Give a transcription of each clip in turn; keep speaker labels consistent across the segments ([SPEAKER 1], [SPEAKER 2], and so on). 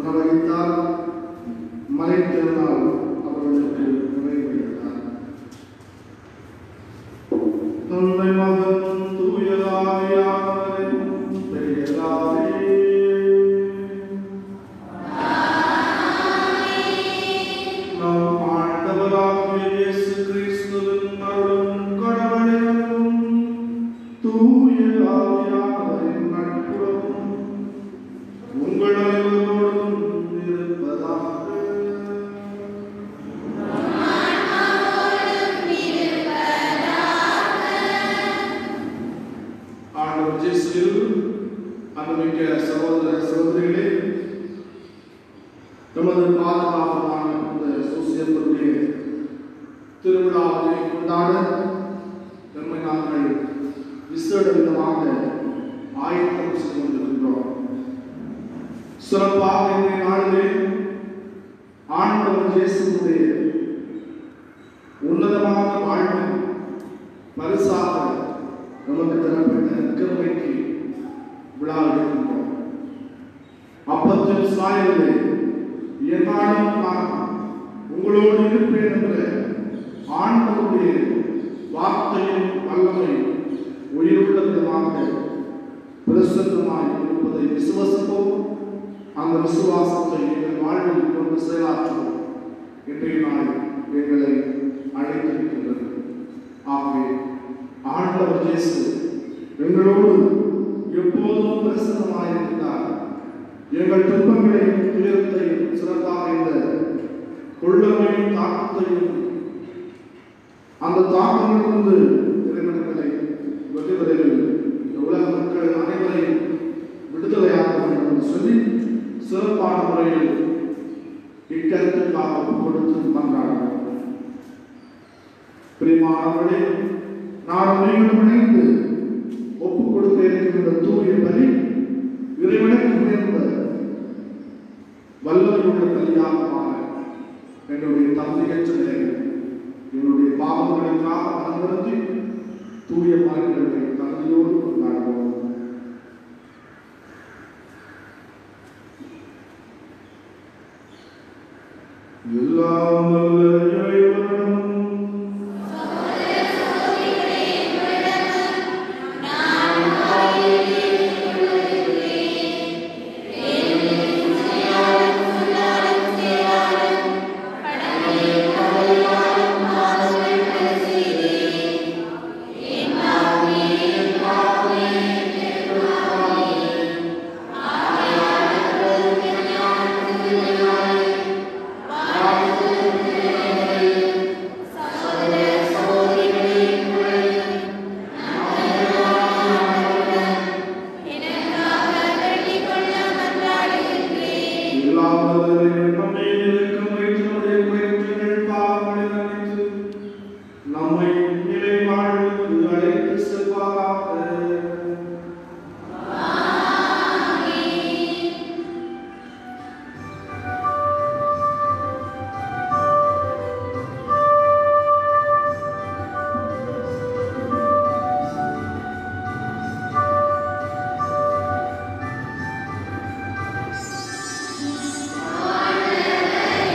[SPEAKER 1] உணவளித்தார் மறைத்திருந்தால் அவர்களுக்கு நிறைவேறினார் தந்தை மகன் தூயதாரியானவரின் பெரியதாரே நம் ஆண்டவராகிய இயேசு கிறிஸ்துவின் அருளும் கடவுளின் தூய ஆவியானவரின் நட்புறவும் உங்கள் அனைவரோடும் இருப்பதாக ஆண்டவர் இயேசுவில் அன்புமிக்க சகோதர சகோதரிகளே நமது பாதுகாப்பான இந்த சூசியப்பருடைய திருவிழாவை கொண்டாட நம்மை நாங்கள் விசேட விதமாக ஆயத்தம் செய்து கொண்டிருக்கிறோம் சிறப்பாக இன்றைய நாளிலே ஆண்டவர் இயேசுடைய உன்னதமான வாழ்வு பரிசாக நமக்கு தரப்பட்ட கிருமைக்கு விழா எடுக்கின்றோம் அப்பத்தின் சாயலிலே என்னாலும் நான் உங்களோடு இருப்பேன் என்ற ஆண்டவருடைய வார்த்தையின் வல்லமை உயிருள்ள விதமாக பிரசன்னமாய் இருப்பதை விசுவசிப்போம் அந்த விசுவாசத்தை எங்கள் வாழ்வில் கொண்டு செயலாற்றுவோம் இன்றைய நாள் எங்களை அழைத்திருக்கின்றது ஆகவே ஆண்டவர் இயேசு எங்களோடு எப்போதும் பிரசன்னமாயிருக்கிறார் எங்கள் துன்பங்களையும் துயரத்தையும் சிறப்பாக இந்த கொள்ளமையும் தாக்கத்தையும் அந்த தாக்கங்களிலிருந்து இறைவன்களை வெகுவரையில் இந்த உலக மக்கள் அனைவரையும் விடுதலையாக வேண்டும் என்று சொல்லி சிறப்பான முறையில் இக்கருத்துக்காக ஒப்புக் கொடுத்து மன்றாடுகிறோம் பிரியமானவர்களே நாம் நீங்கள் இணைந்து ஒப்புக் கொடுக்க இருக்கின்ற தூய பலி இறைவனுக்கு உயர்ந்த வல்லமையுள்ள பலியாக மாற என்னுடைய தந்தையற்ற நிலைகள் என்னுடைய பாவங்களுக்காக மனந்திருந்தி தூய மரங்களை தகுதியோடு கொண்டாடுவோம் எல்லாம் வல்ல இறைவனும் எல்லாம் வல்ல இறைவன் நம்மை இருக்கும் வைத்து நம்முடைய குறைகள் பாவங்களை மன்னித்து நம்மை நிலை வாழ்வுக்கு அழைத்து செல்வாராக
[SPEAKER 2] ஆண்டவர்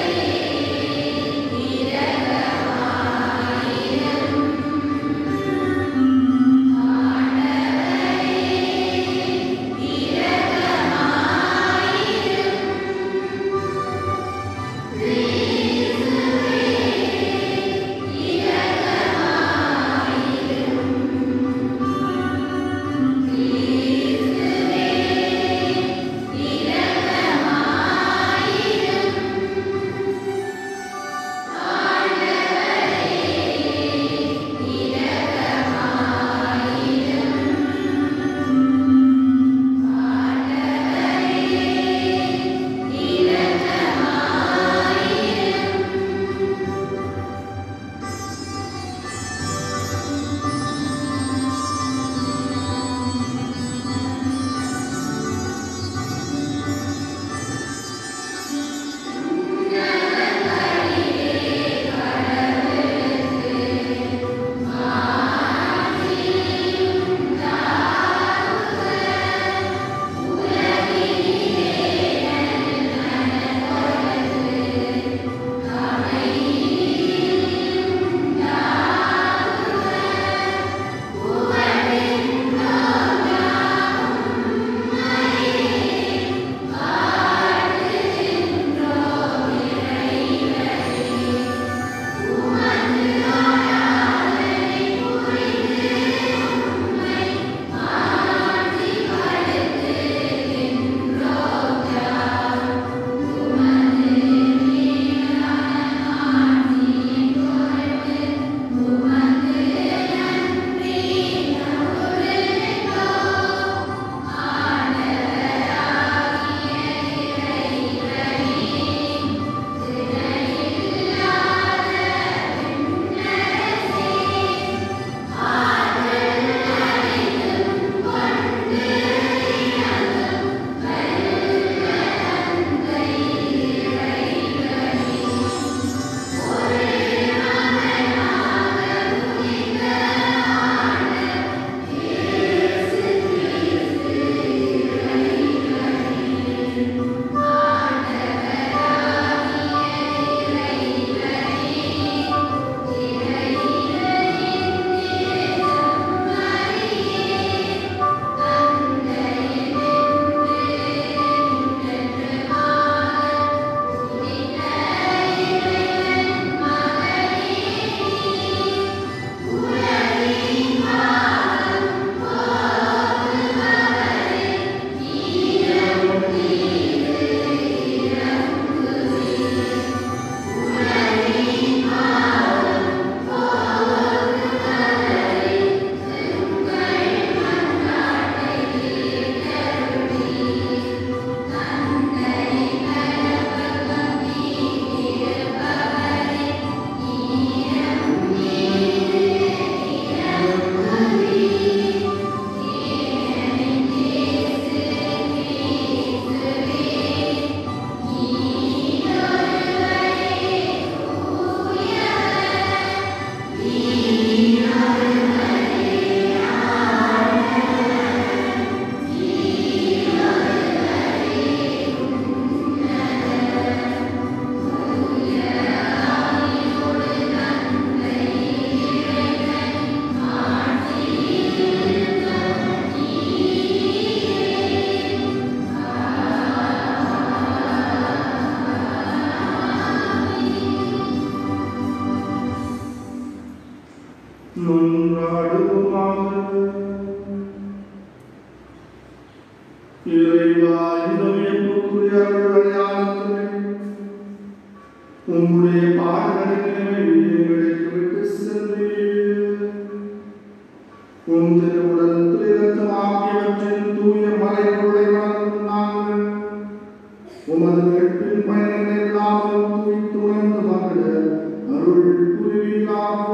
[SPEAKER 1] உமது வெற்றின் பயனை இல்லாமல் துணிந்து மகிழ அருள் புரிவீராக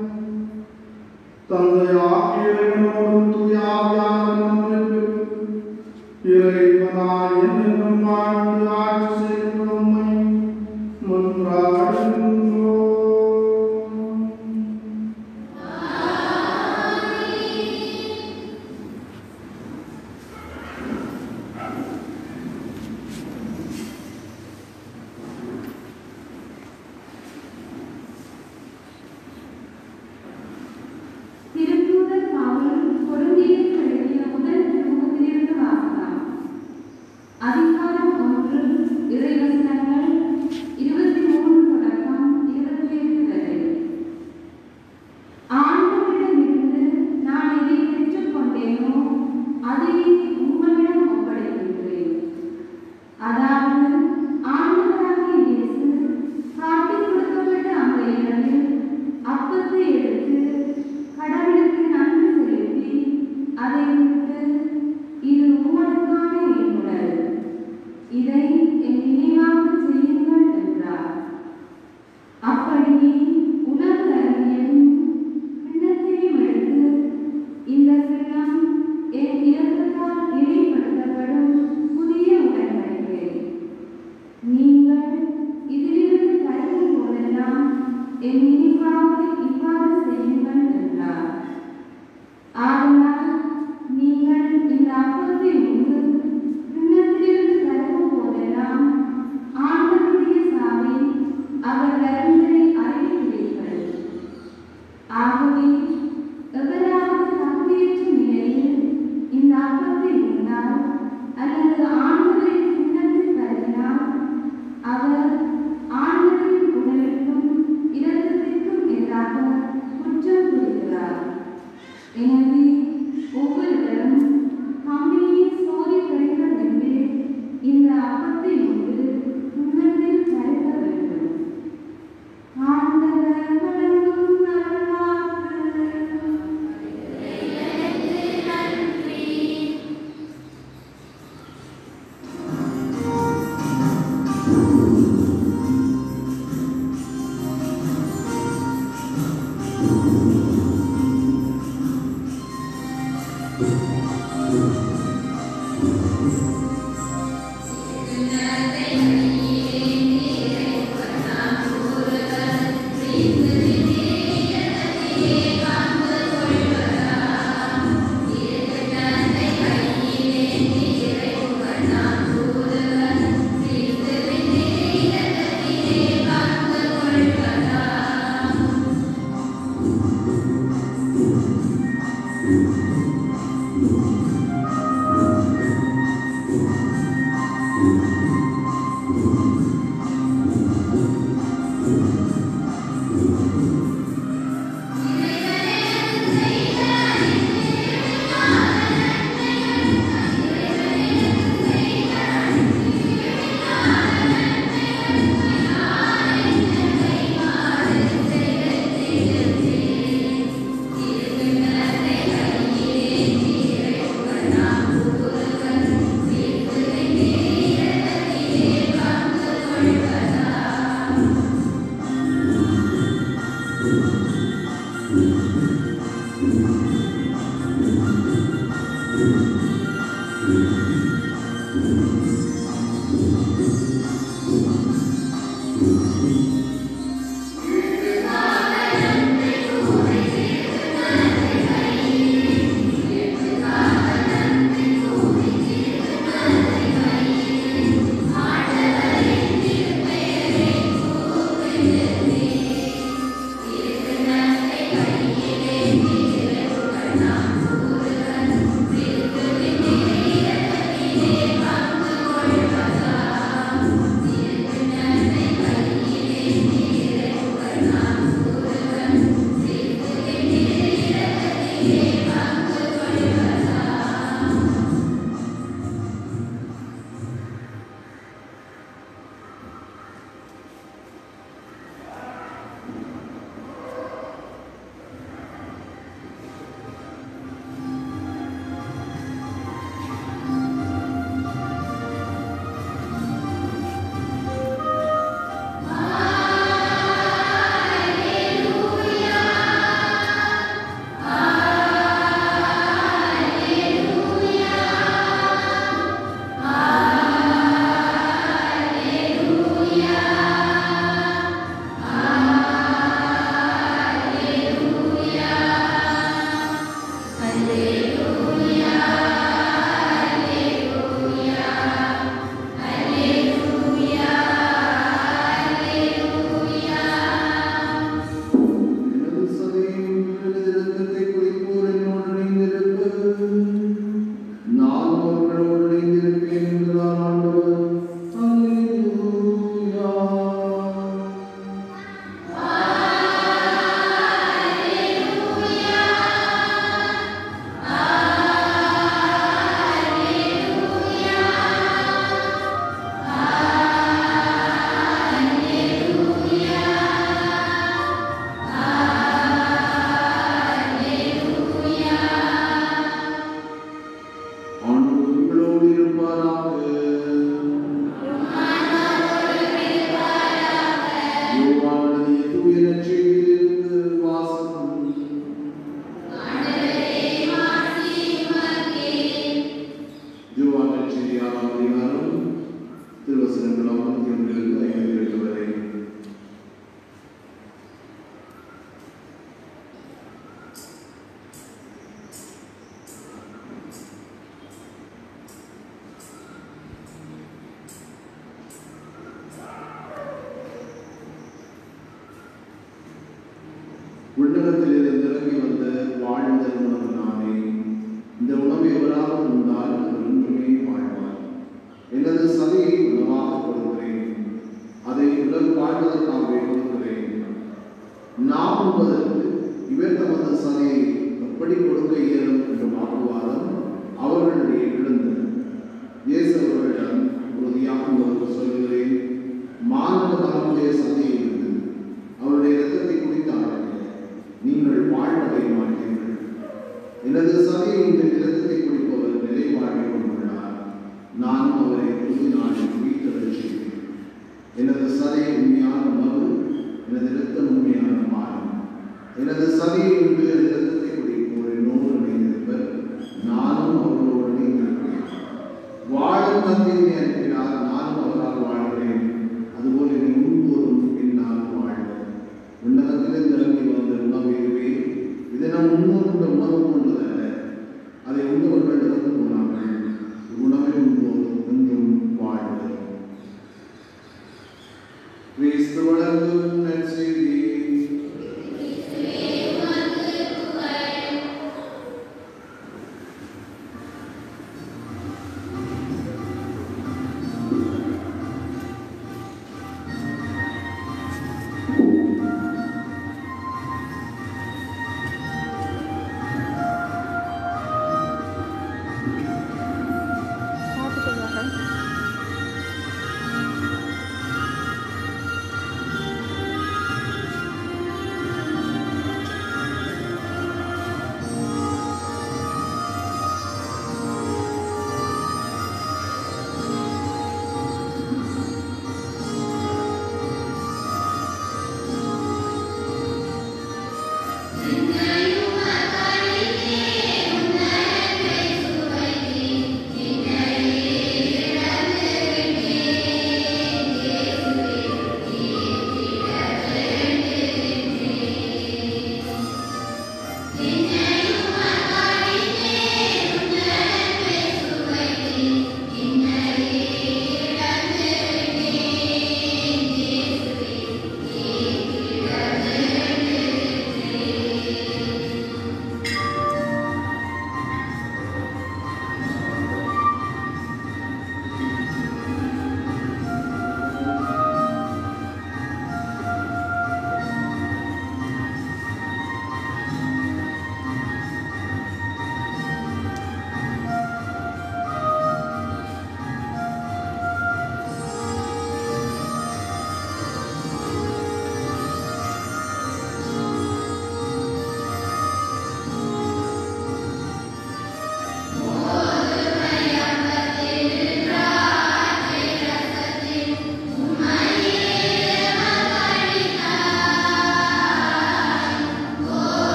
[SPEAKER 1] தந்தையாகியோடும் துயாவியாரும் இறைவனாய் என்னும் வாழ்ந்து ஆட்சி செய்யும் உம்மை மன்றாடுகிறோம். நாற்பத்தி ஒன்றிலிருந்து ஐம்பத்தி எட்டு வரை விண்ணகத்திலிருந்து இறங்கி வந்து வாழ்ந்த உணவு நானே இந்த உணவு எவராவது உண்டால் அது ஒன்றுமே வாழ்வார் எனது சதையை உணவாக கொடுக்கிறேன் அதை உடல் வாழ்வதற்காகவே கொடுக்கிறேன் நாம் உண்பதற்கு இவர் தமது சதையை எப்படி கொடுக்க இயலும் என்ற வாக்குவாதம் அவர்களிடையே எழுந்தது இயேசு அவர்களிடம் உறுதியாக உங்களுக்கு சொல்கிறேன் மாநில தம்முடைய சதையை இருந்து அவருடைய இரத்தத்தை குடித்தார்கள் நீங்கள் வாழ்வதை மாட்டீர்கள் எனது சதையை இந்த இரத்தத்தை குடிப்பவர் நிலை வாழ்வை கொண்டுள்ளார் நானும் அவரை புது நாளில் உயிர்த்தெழச் செய்வேன் எனது சதை உண்மையான உணவு எனது இரத்தம் உண்மையான பானம் எனது சதையை உண்டு எனது இரத்தத்தை குடிப்போர் என்னோடு இணைந்திருப்பர் நானும் அவர்களோடு இணைந்திருக்கிறேன் வாழும் தந்தையை அனுப்பினார் நானும் அவரால் வாழ்கிறேன் அதுபோல் என்னை முன்போதும் பின்னால் வாழ்கிறேன் உன்னதத்தில் இறங்கி வந்த உணவு இதுவே இதை நாம் முன்னோர்ந்த உணவு போன்றதல்ல அதை உண்டவர்கள் இறந்து போனார்கள் உணவை உண்போது என்றும் வாழ்வது கிறிஸ்து வளர்ந்து நற்செய்தி
[SPEAKER 2] பார்த்துட்டு வரேன்
[SPEAKER 1] ஆ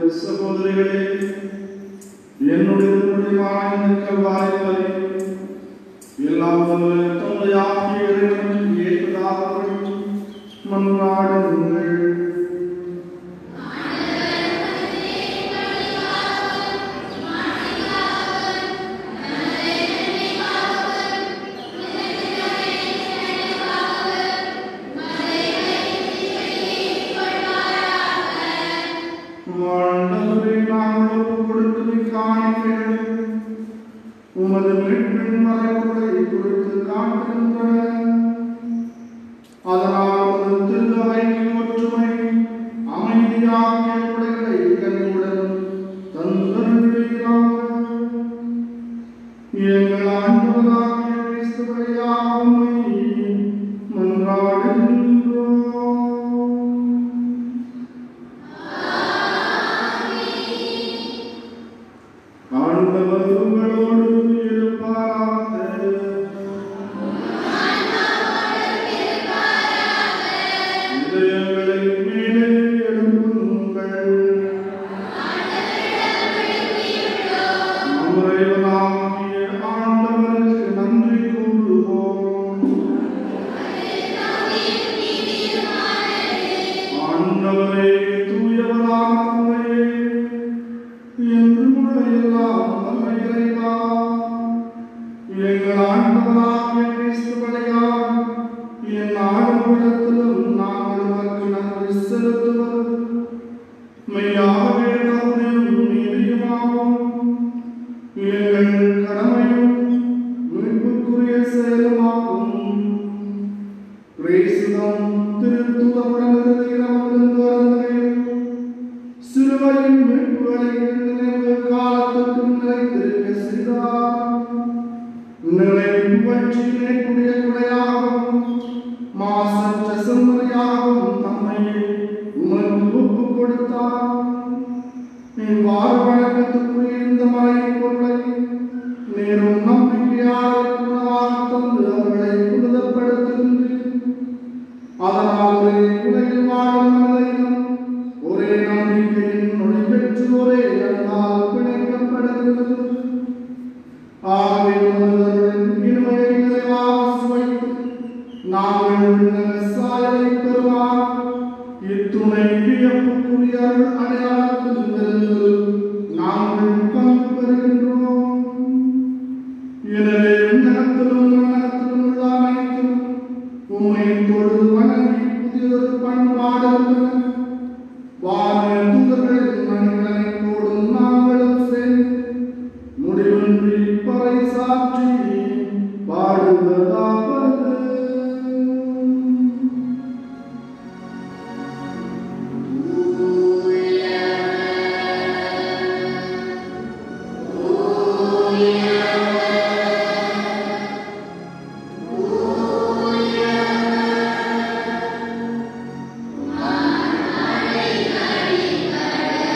[SPEAKER 2] சகோதரிகளே என்னுடைய முடிவான இந்த கல்வாரி பலி எல்லாம் வல்ல தந்தை ஆகிய இறைவனுக்கு ஏற்பதாக மன்றாடுங்கள் ஆண்டவரே, நாங்கள் ஒப்புக் கொடுக்கும் இக்காணிக்கைகள் உமது மீட்பின் மறைவுகளை குறித்து காட்டுகின்றன அதனால் உமது திருவைக்கு ஒற்றுமை அமைதியாகிய குடைகளை கண்ணுடன் தந்தருள்வீராக எங்கள் ஆண்டவராகிய கிறிஸ்து வழியாக உம்மை மன்றாடுகின்றோம் ஆண்டவர் உங்களோடு இருப்பாராக இதயங்களை மேலே எழுப்புங்கள் நம் இறைவனாகிய ஆண்டவருக்கு நன்றி கூறுவோம் ஆண்டவரே தூயவரான தந்தையே என்று முறையெல்லாம் வல்ல இறைவா, எங்கள் ஆண்டவராகிய கிறிஸ்து வழியாக என் ஆண்டவரிடத்திலும் நாங்கள் உமக்கு நன்றி செலுத்துவது மெய்யாகவே தகுதியும் நீதியுமாகும் எங்கள் கடமையும் மீட்புக்குரிய செயலுமாகும் பிரேசிதம் திருத்துவமுடன் இருக்கிறவர்களுக்கு வருகிறேன் சிலுவையின் மீட்புகளை நினைவு காலத்துக்கு நிலைத்திருக்க செய்தார் நிறைவு பற்றி நேற்றுடைய குடையாகவும் மாசற்ற செம்மறியாகவும் தம்மை உமக்கு ஒப்புக் கொடுத்தார் இவ்வாறு வழக்கத்துக்குரிய இந்த மறை பொருளை நேரும் நம்பிக்கையாக குணமாக தந்து அவர்களை புனிதப்படுத்துகின்றேன் அதனால் ஒரே உலகில் வாழும் மனிதனும் ஒரே நம்பிக்கையின் ஒளி பெற்று ஒரே அன்பால் பிணைக்கப்படுகிறது ஆகவே உணர்வுகளின் இனிமையை நிறைவாக சுவைத்து நாங்கள் விண்ணக சாயலை பெறுவார் இத்துணை வியப்புக்குரிய அருள் அடையாளத்தில் இருந்து நாங்கள் பங்கு பெறுகின்றோம் எனவே விண்ணகத்திலும் மன்னகத்திலும் உள்ள அனைத்தும் உம்மை தொழுது வணங்கி புதியதொரு பண்பாடுகின்றன வான தூதர்களின் மணிகளைக்கூடும் நாங்களும் சேர்ந்து முடிவின்றி பறை சாற்றி பாடுவதாவது
[SPEAKER 3] ஆ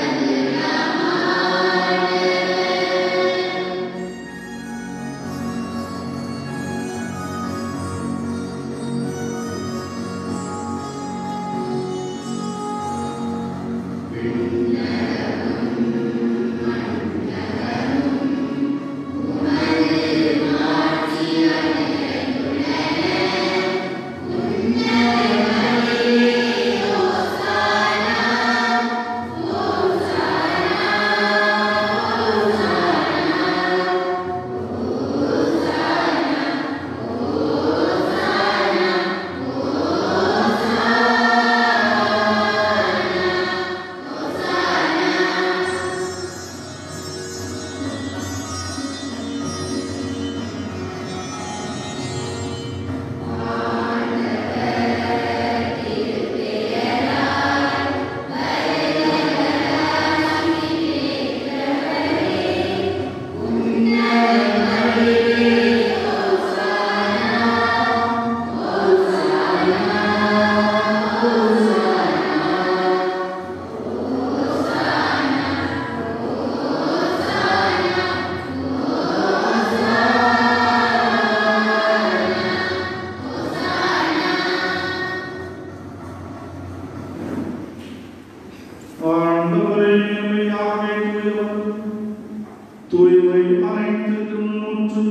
[SPEAKER 2] இவை அனைத்துக்கும் முற்று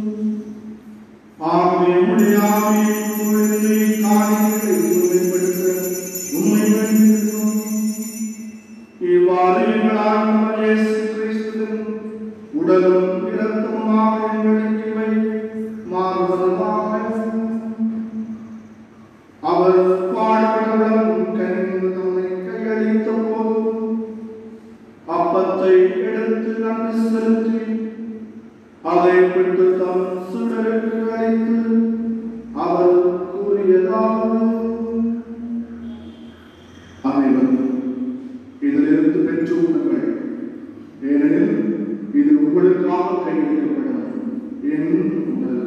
[SPEAKER 2] ஆகவே உம்முடைய ஆவியை பொழுது காரியங்களை உண்மைப்படுத்த உண்மை வேண்டியிருக்கிறோம் இவ்வாறு எங்கள் ஆண்டவர் இயேசு கிறிஸ்துவின் உடலும் இரத்தமுமாக எங்களுக்கு இவை மாறுவதாக அவர் பாடுபடவும் கனிந்து தம்மை கையளித்த போது அப்பத்தை எடுத்து நன்றி செலுத்தி அதை விட்டு தம் சுடருக்கு அளித்து அவர் கூறியதாவது
[SPEAKER 1] அனைவரும் இதிலிருந்து பெற்று உண்ணுங்கள் ஏனெனில் இது உங்களுக்காக கையளிக்கப்படும் என் உடல்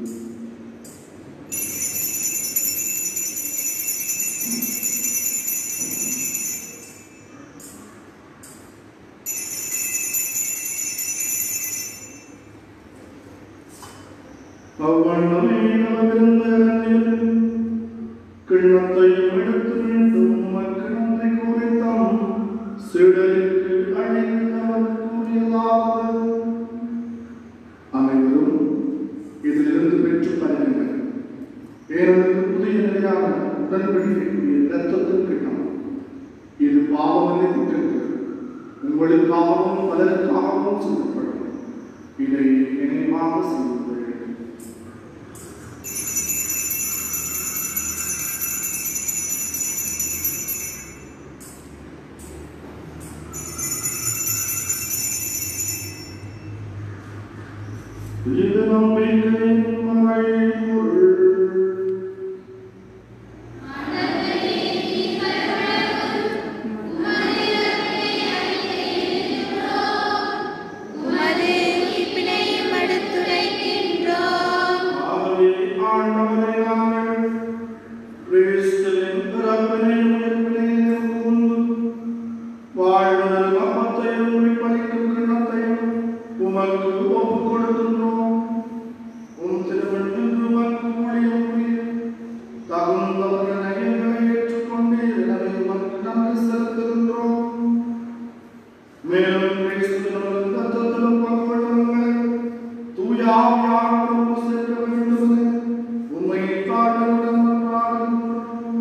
[SPEAKER 2] அவ்வண்ணமே நமதிருந்த அன்னையர் கிண்ணத்தையும் எடுத்து மீண்டும் உமக்கு நன்றி கூறி தாம் சீடருக்கு அழைத்து அவர் கூறியதாவது
[SPEAKER 1] அனைவரும் இதிலிருந்து பெற்று பருகுங்கள் ஏனெனில் புதிய நிலையான உடன்படிக்கைக்குரிய இரத்தத்தின் கிட்டம் இது பாவமனை குற்றங்கள் உங்களுக்காகவும் பலருக்காகவும் சொல்லப்படும் இதை நினைவாக செய்யுங்கள்
[SPEAKER 2] இது நம்பிக்கையின் மறைபொருள்
[SPEAKER 3] உமது உயிர்ப்பினையும் எடுத்துரைக்கின்றோம்
[SPEAKER 2] ஆகவே ஆண்டவரை நாங்கள் கிறிஸ்துவின் பிறப்பினையும் உயிர்ப்பினையும் கூர்ந்து வாழ்வதற்கு அப்பத்தையும் உயிர்ப்பளிக்கும் கிண்ணத்தையும் உமக்கு ஒப்புக் கொடுக்கின்றோம் உம் திருமணம் உமக்கு ஊழியம் புரிய தகுந்தவர்கள் நயங்களை ஏற்றுக்கொண்டு எனவே உமக்கு நன்றி செலுத்துகின்றோம் மேலும் கிறிஸ்துவின் ரத்தத்திலும் பங்குள்ளவர்களை தூய ஆவியானவரும் சேர்க்க வேண்டும் என உம்மை தாழ்மையுடன் மன்றாடுகின்றோம்.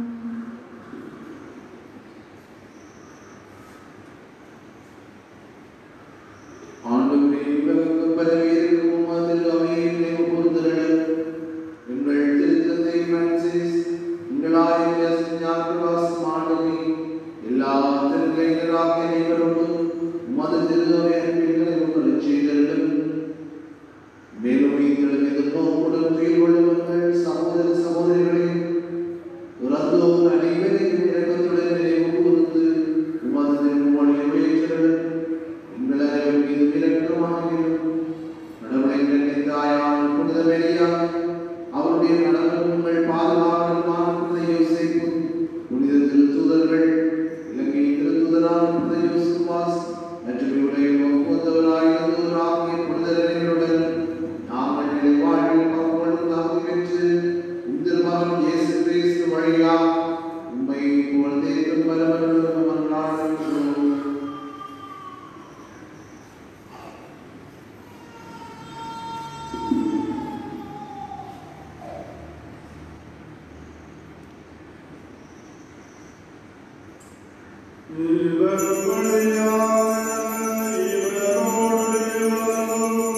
[SPEAKER 1] ஆண்டவரே உலகெங்கும் பரவி இருக்கும் உமது அவையை நினைவு கூர்ந்திருங்கள். எங்கள் திருத்தந்தை பிரான்சிஸ், எங்கள் ஆயர் ஞானப்பிரகாசம் ஆண்டவரே, எல்லா திருக்கைகளாகிய அனைவரோடும் உமது திரு அவை அன்பின் நினைவுகளைச் செய்தருளும். மேலும் எங்களுக்கு எதிர்நோக்குடன் துயில் கொள்ளுங்கள் சகோதர சகோதரிகளே இறந்தோர் அனைவரையும் இரக்கத்துடன் நினைவு கூர்ந்து உமது திருமொழியை உயர்த்திருளும். எங்கள் அனைவரும் மீது இரக்கமாயிரும். கடவுளின் தாயான புனித மரியாள், அவருடைய கணவன் உங்கள் பாதுகாவலருமான புனித யோசேப்பு, புனித திருத்தூதர்கள், இலங்கையின் திருத்தூதரான புனித யோசுவாஸ், மற்றும் இவருடைய ஒப்புவந்தவராய் இருந்தவராகிய புனிதர்களுடன் நாங்கள் நிலைவாழ்வில் பங்குகளும் தகுதி பெற்று உம் திருமகன் இயேசு கிறிஸ்து வழியாக உம்மை புகழ்ந்தேற்றும் பரமர்களும் மன்றாடுகிறோம்.
[SPEAKER 2] இவர் வழியாக இவரோடு இவரும்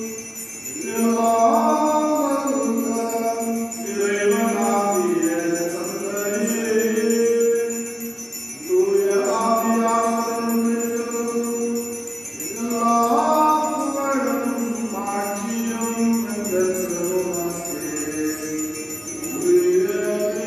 [SPEAKER 2] எல்லாம் வல்ல இறைவனாகிய தந்தையே, தூய ஆவியானவருக்கும் எல்லா புகழும் மாட்சியும் என்றென்றும் உமக்கே உரியதே.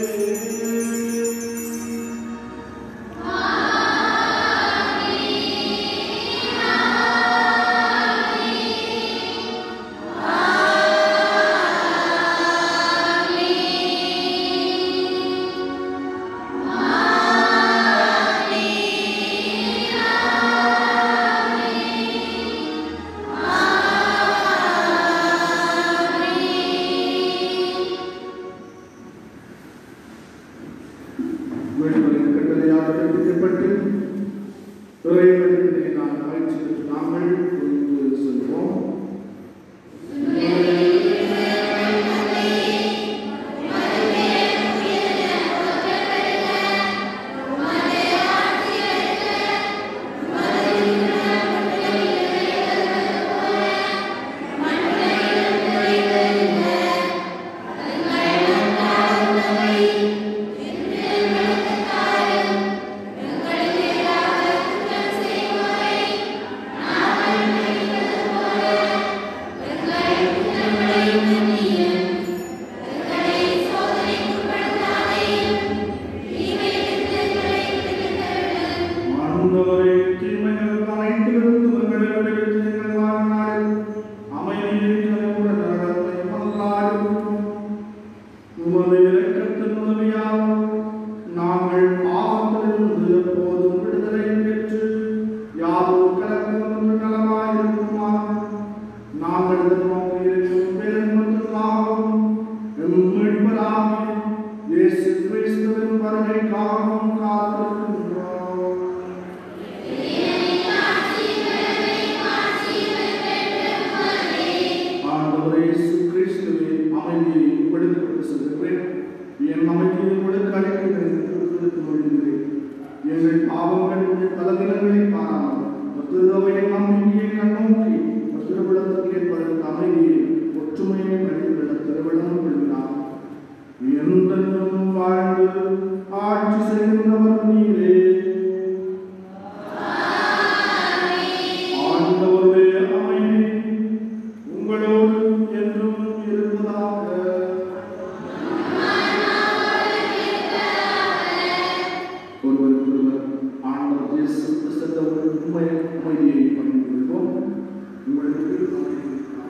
[SPEAKER 1] வேண்டுமென்ற கட்டளையாக பிறப்பிக்கப்பட்டு இறைவனின் நான் பயிற்சி பெற்று நாங்கள் புரிந்து செல்வோம்
[SPEAKER 2] இயேசு கிறிஸ்துவின் வருகைக்காகவும் காத்திருக்கின்றோம் ஆண்டவரே இயேசு கிறிஸ்துவின் அமைதியை உங்களுக்கு கொண்டு செல்கிறேன் என் அமைதியை உங்களுக்கு அளிக்கிறேன் என்று உங்களுக்கு மொழிகிறேன் எங்கள் பாவங்கள் உங்கள் பலவீனங்களை பாராமல் திருதவையின் நம்பிக்கையை கண்ணோக்கி திருவிழத்தில் ஏற்படுத்த அமைதியை ஒற்றுமையை கழிவுள்ள திருவிழம் கொள்கிறார் என்றென்றும் வாழ்ந்து ஆட்சி செய்கின்றவர் நீரே ஆண்டவருடைய அமைதி உங்களோடு என்றும் இருப்பதாக ஒருவருக்கொருவர் ஆண்டவர் இயேசு கிறிஸ்துவின் உண்மை அமைதியை பகிர்ந்து கொள்வோம் உங்களுக்கு அமைதி இருக்கிறார்.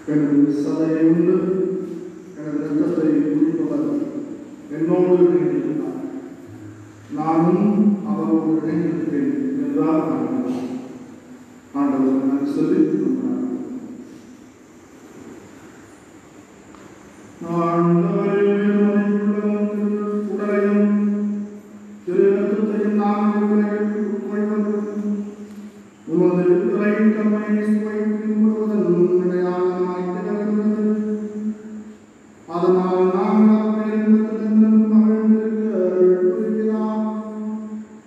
[SPEAKER 2] எனது சதையை உண்டு எனது ரத்தத்தை குடிப்பவர் என்னோடு இணைந்திருந்தார் நானும் அவரோடு இணைந்திருப்பேன் என்றார் ஆண்டவர் ஆண்டவர் நான் சொல்லி நம்பினார் ஆண்டவரின் மதிப்புள்ள உடலையும் திரு ரத்தத்தையும் நான் உலகிற்கு உட்கொள்வது உமது இறைத்தன்மை சுவைக்கும் முழுவதும் நிலையானமாய் திகழ்கிறது அதனால் நாம் அப்பெருந்ததுடன் மகிழ்ந்திருக்க புரிகிறார்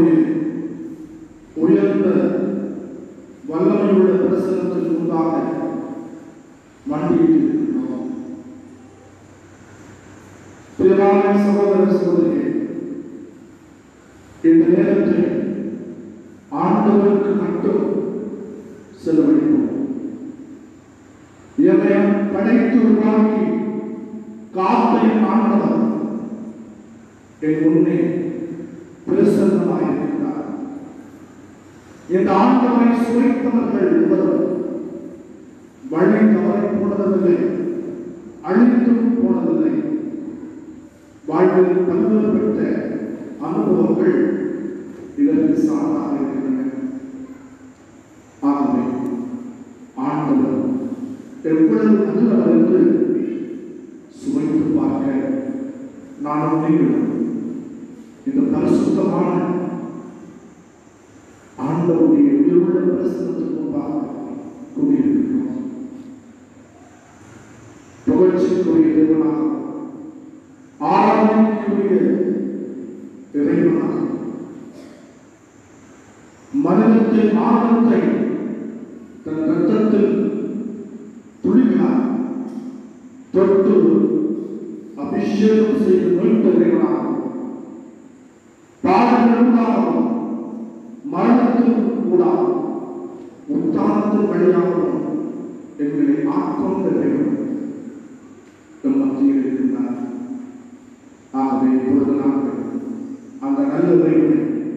[SPEAKER 2] அவருடைய உயர்ந்த வல்லமையுள்ள பிரசனத்திற்கு முன்பாக மண்டியிட்டு இருக்கிறோம் பிறவான சகோதர சகோதரியே இந்த நேரத்தில் ஆண்டவருக்கு மட்டும் செலவழிப்போம் என்னை படைத்து உருவாக்கி காத்த என் ஆண்டவர் என் முன்னே பிரசன்னமாயிருக்கிறார் இந்த ஆண்டவரை சுவைத்தவர்கள் இருவரும் வழி தவறி போனதில்லை அழித்தும் போனதில்லை வாழ்வில் பல்வேறு பெற்ற அனுபவங்கள் இதற்கு சார்பாக இருக்கின்றன ஆகவே ஆண்டவர் எவ்வளவு நல்லவர் என்று சுவைத்து பார்க்க நானும் நீங்களும் இந்த பரிசுத்தமான ஆண்டவருடைய உயிருள்ள பிரசனத்துக்கு முன்பாக கூடியிருக்கிறோம் புகழ்ச்சிக்குரிய தேவனாக ஆராதனைக்குரிய இறைவனாக மனிதத்தின் ஆனந்தத்தை தன் ரத்தத்தில் துளிகளால் தொட்டு அபிஷேகம் செய்து மீட்ட இறைவனாக பாடங்களுக்காகவும் மரணத்திற்கும் கூட உத்தானத்தின் வழியாகவும் எங்களை ஆட்கொண்ட இறைவன் நம் மத்தியில் இருக்கின்றார் ஆகவே இப்பொழுது நாங்கள் அந்த நல்ல இறைவனை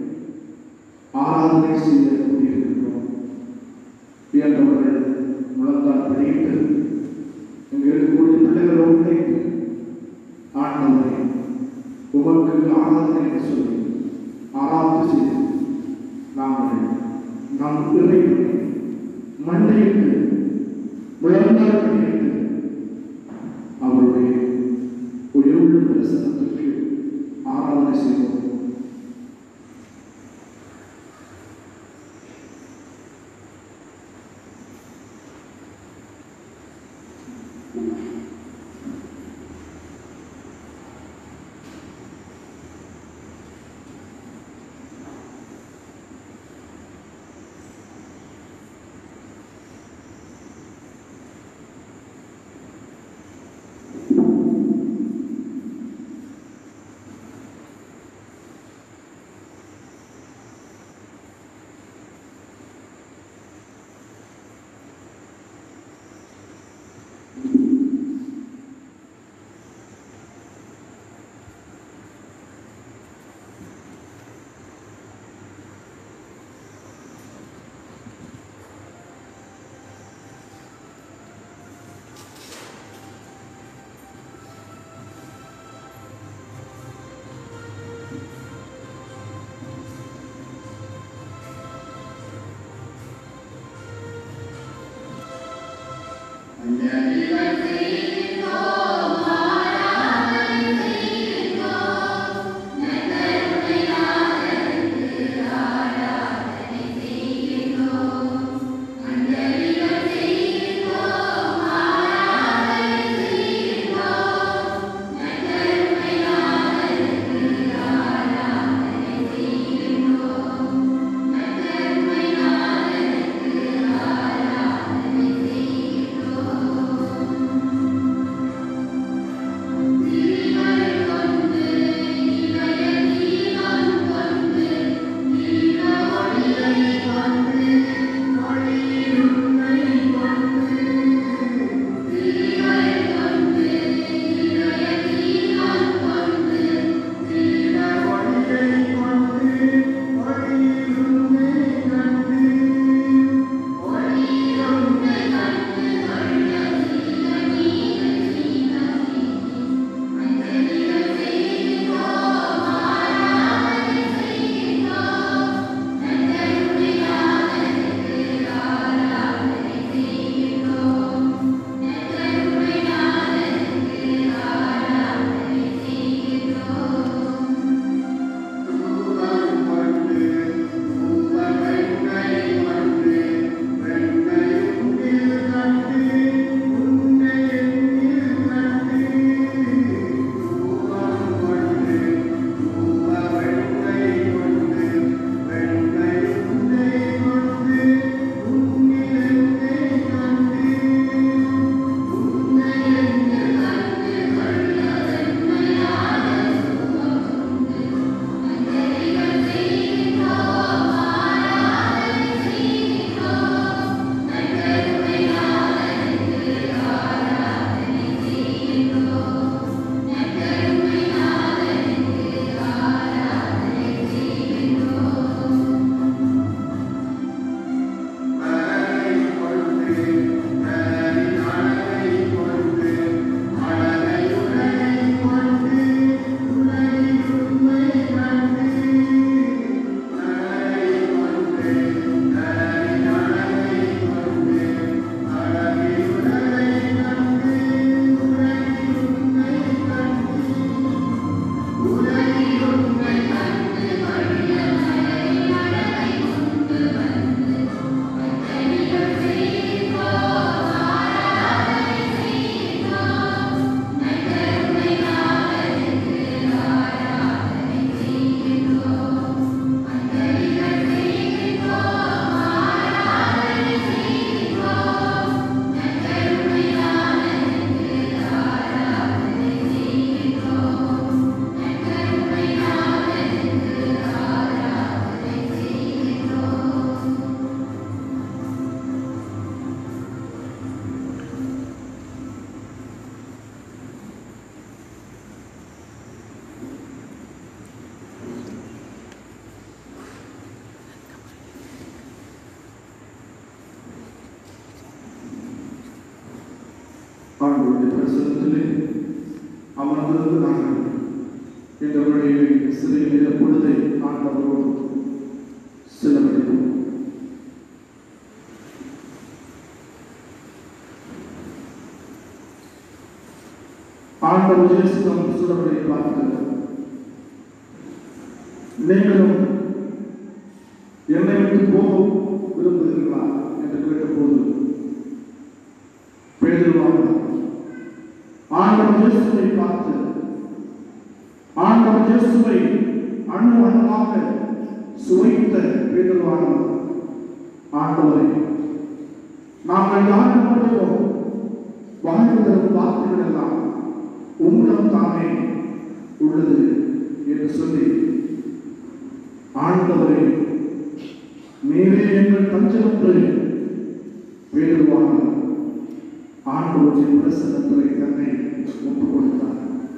[SPEAKER 2] ஆராதனை செய்ய கூடியிருக்கிறோம் இயன்றவர்கள் முழங்கால் படியிட்டு இங்கு இருக்கக்கூடிய பிள்ளைகளோடு இணைந்து ஆண்டவரை உமக்கு ஆராதனை என்று சொல்லி ஆராதனை செய்து நாங்கள் நம் இறைவனை மண்டையிட்டு முழங்கால் படியிட்டு அவருடைய உயிருள்ள பிரசனத்திற்கு ஆராதனை செய்வோம்
[SPEAKER 3] ஆ
[SPEAKER 2] ஆண்டவருடைய பிரசனத்திலே அமர்ந்திருந்து நாங்கள் எங்களுடைய சிறிய நேர பொழுதை ஆண்டவரோடு செலவழிப்போம் ஆண்டவர் இயேசு நம் சுடர்களை பார்க்கிறார் நீங்களும் என்னை விட்டு போக விரும்புகிறீர்களா என்று கேட்டபோது பேதுருவானார் ஆண்டவர் இயேசுவை பார்த்து ஆண்டவர் இயேசுவை அணு அணுவாக சுவைத்த பேதுருவானவர் ஆண்டவரை நாங்கள் யாரிடமும் வாழ்வதற்கு வார்த்தைகள் எல்லாம் உம்மிடம் தானே உள்ளது என்று சொல்லி ஆண்டவரை நீரே எங்கள் தஞ்சம் என்று வேண்டுவானார் ஆண்டவரின் பிரசன்னத்திலே தன்னை ஒப்புக் கொடுத்தார்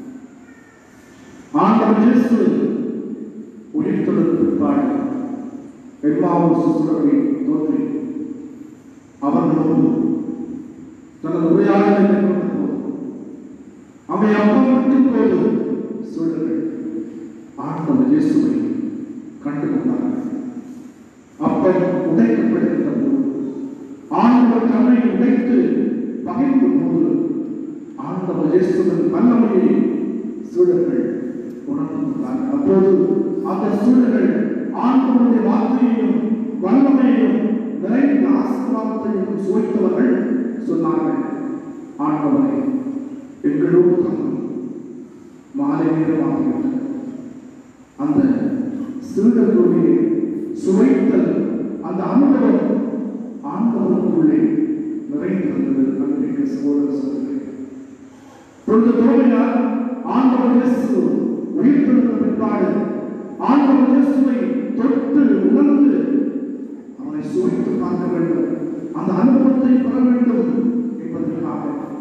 [SPEAKER 2] ஆண்டவர் இயேசு உயிர்த்தெழுந்த பிற்பாடு எம்மாவும் சுசுரவை தோன்றி அவர்களோடு தனது உரையாடலை மேற்கொண்ட போது அவை அப்பம் விட்டு போது சூழல்கள் ஆண்டவர் இயேசுவை கண்டு கொண்டார்கள் அப்பம் உடைக்கப்படுகின்ற போது ஆண்டவர் தன்னை உடைத்து பகைத்த போது ஆண்டவர் இயேசுவின் வல்லமையை சூழல்கள் உணர்ந்து கொண்டார்கள் அப்போது அந்த சூழல்கள் ஆண்டவருடைய வார்த்தையையும் வல்லமையையும் நிறைந்த ஆசீர்வாதத்தையும் சுவைத்தவர்கள் சொன்னார்கள் ஆண்டவரை எங்களோடு தங்கும் மாலை நேரமாகிவிட்டது அந்த சீடர்களுடைய சுவைத்தல் அந்த அனுபவம் ஆண்டவருக்குள்ளே நிறைந்திருந்தது அன்றைக்கு சகோதர சகோதரி பொழுது தோமையார் ஆண்டவர் இயேசு உயிர்த்தெழுந்த பிற்பாடு ஆண்டவர் இயேசுவை தொட்டு உணர்ந்து அவனை சுவைத்து பார்க்க வேண்டும் அந்த அனுபவத்தை பெற வேண்டும் என்பதற்காக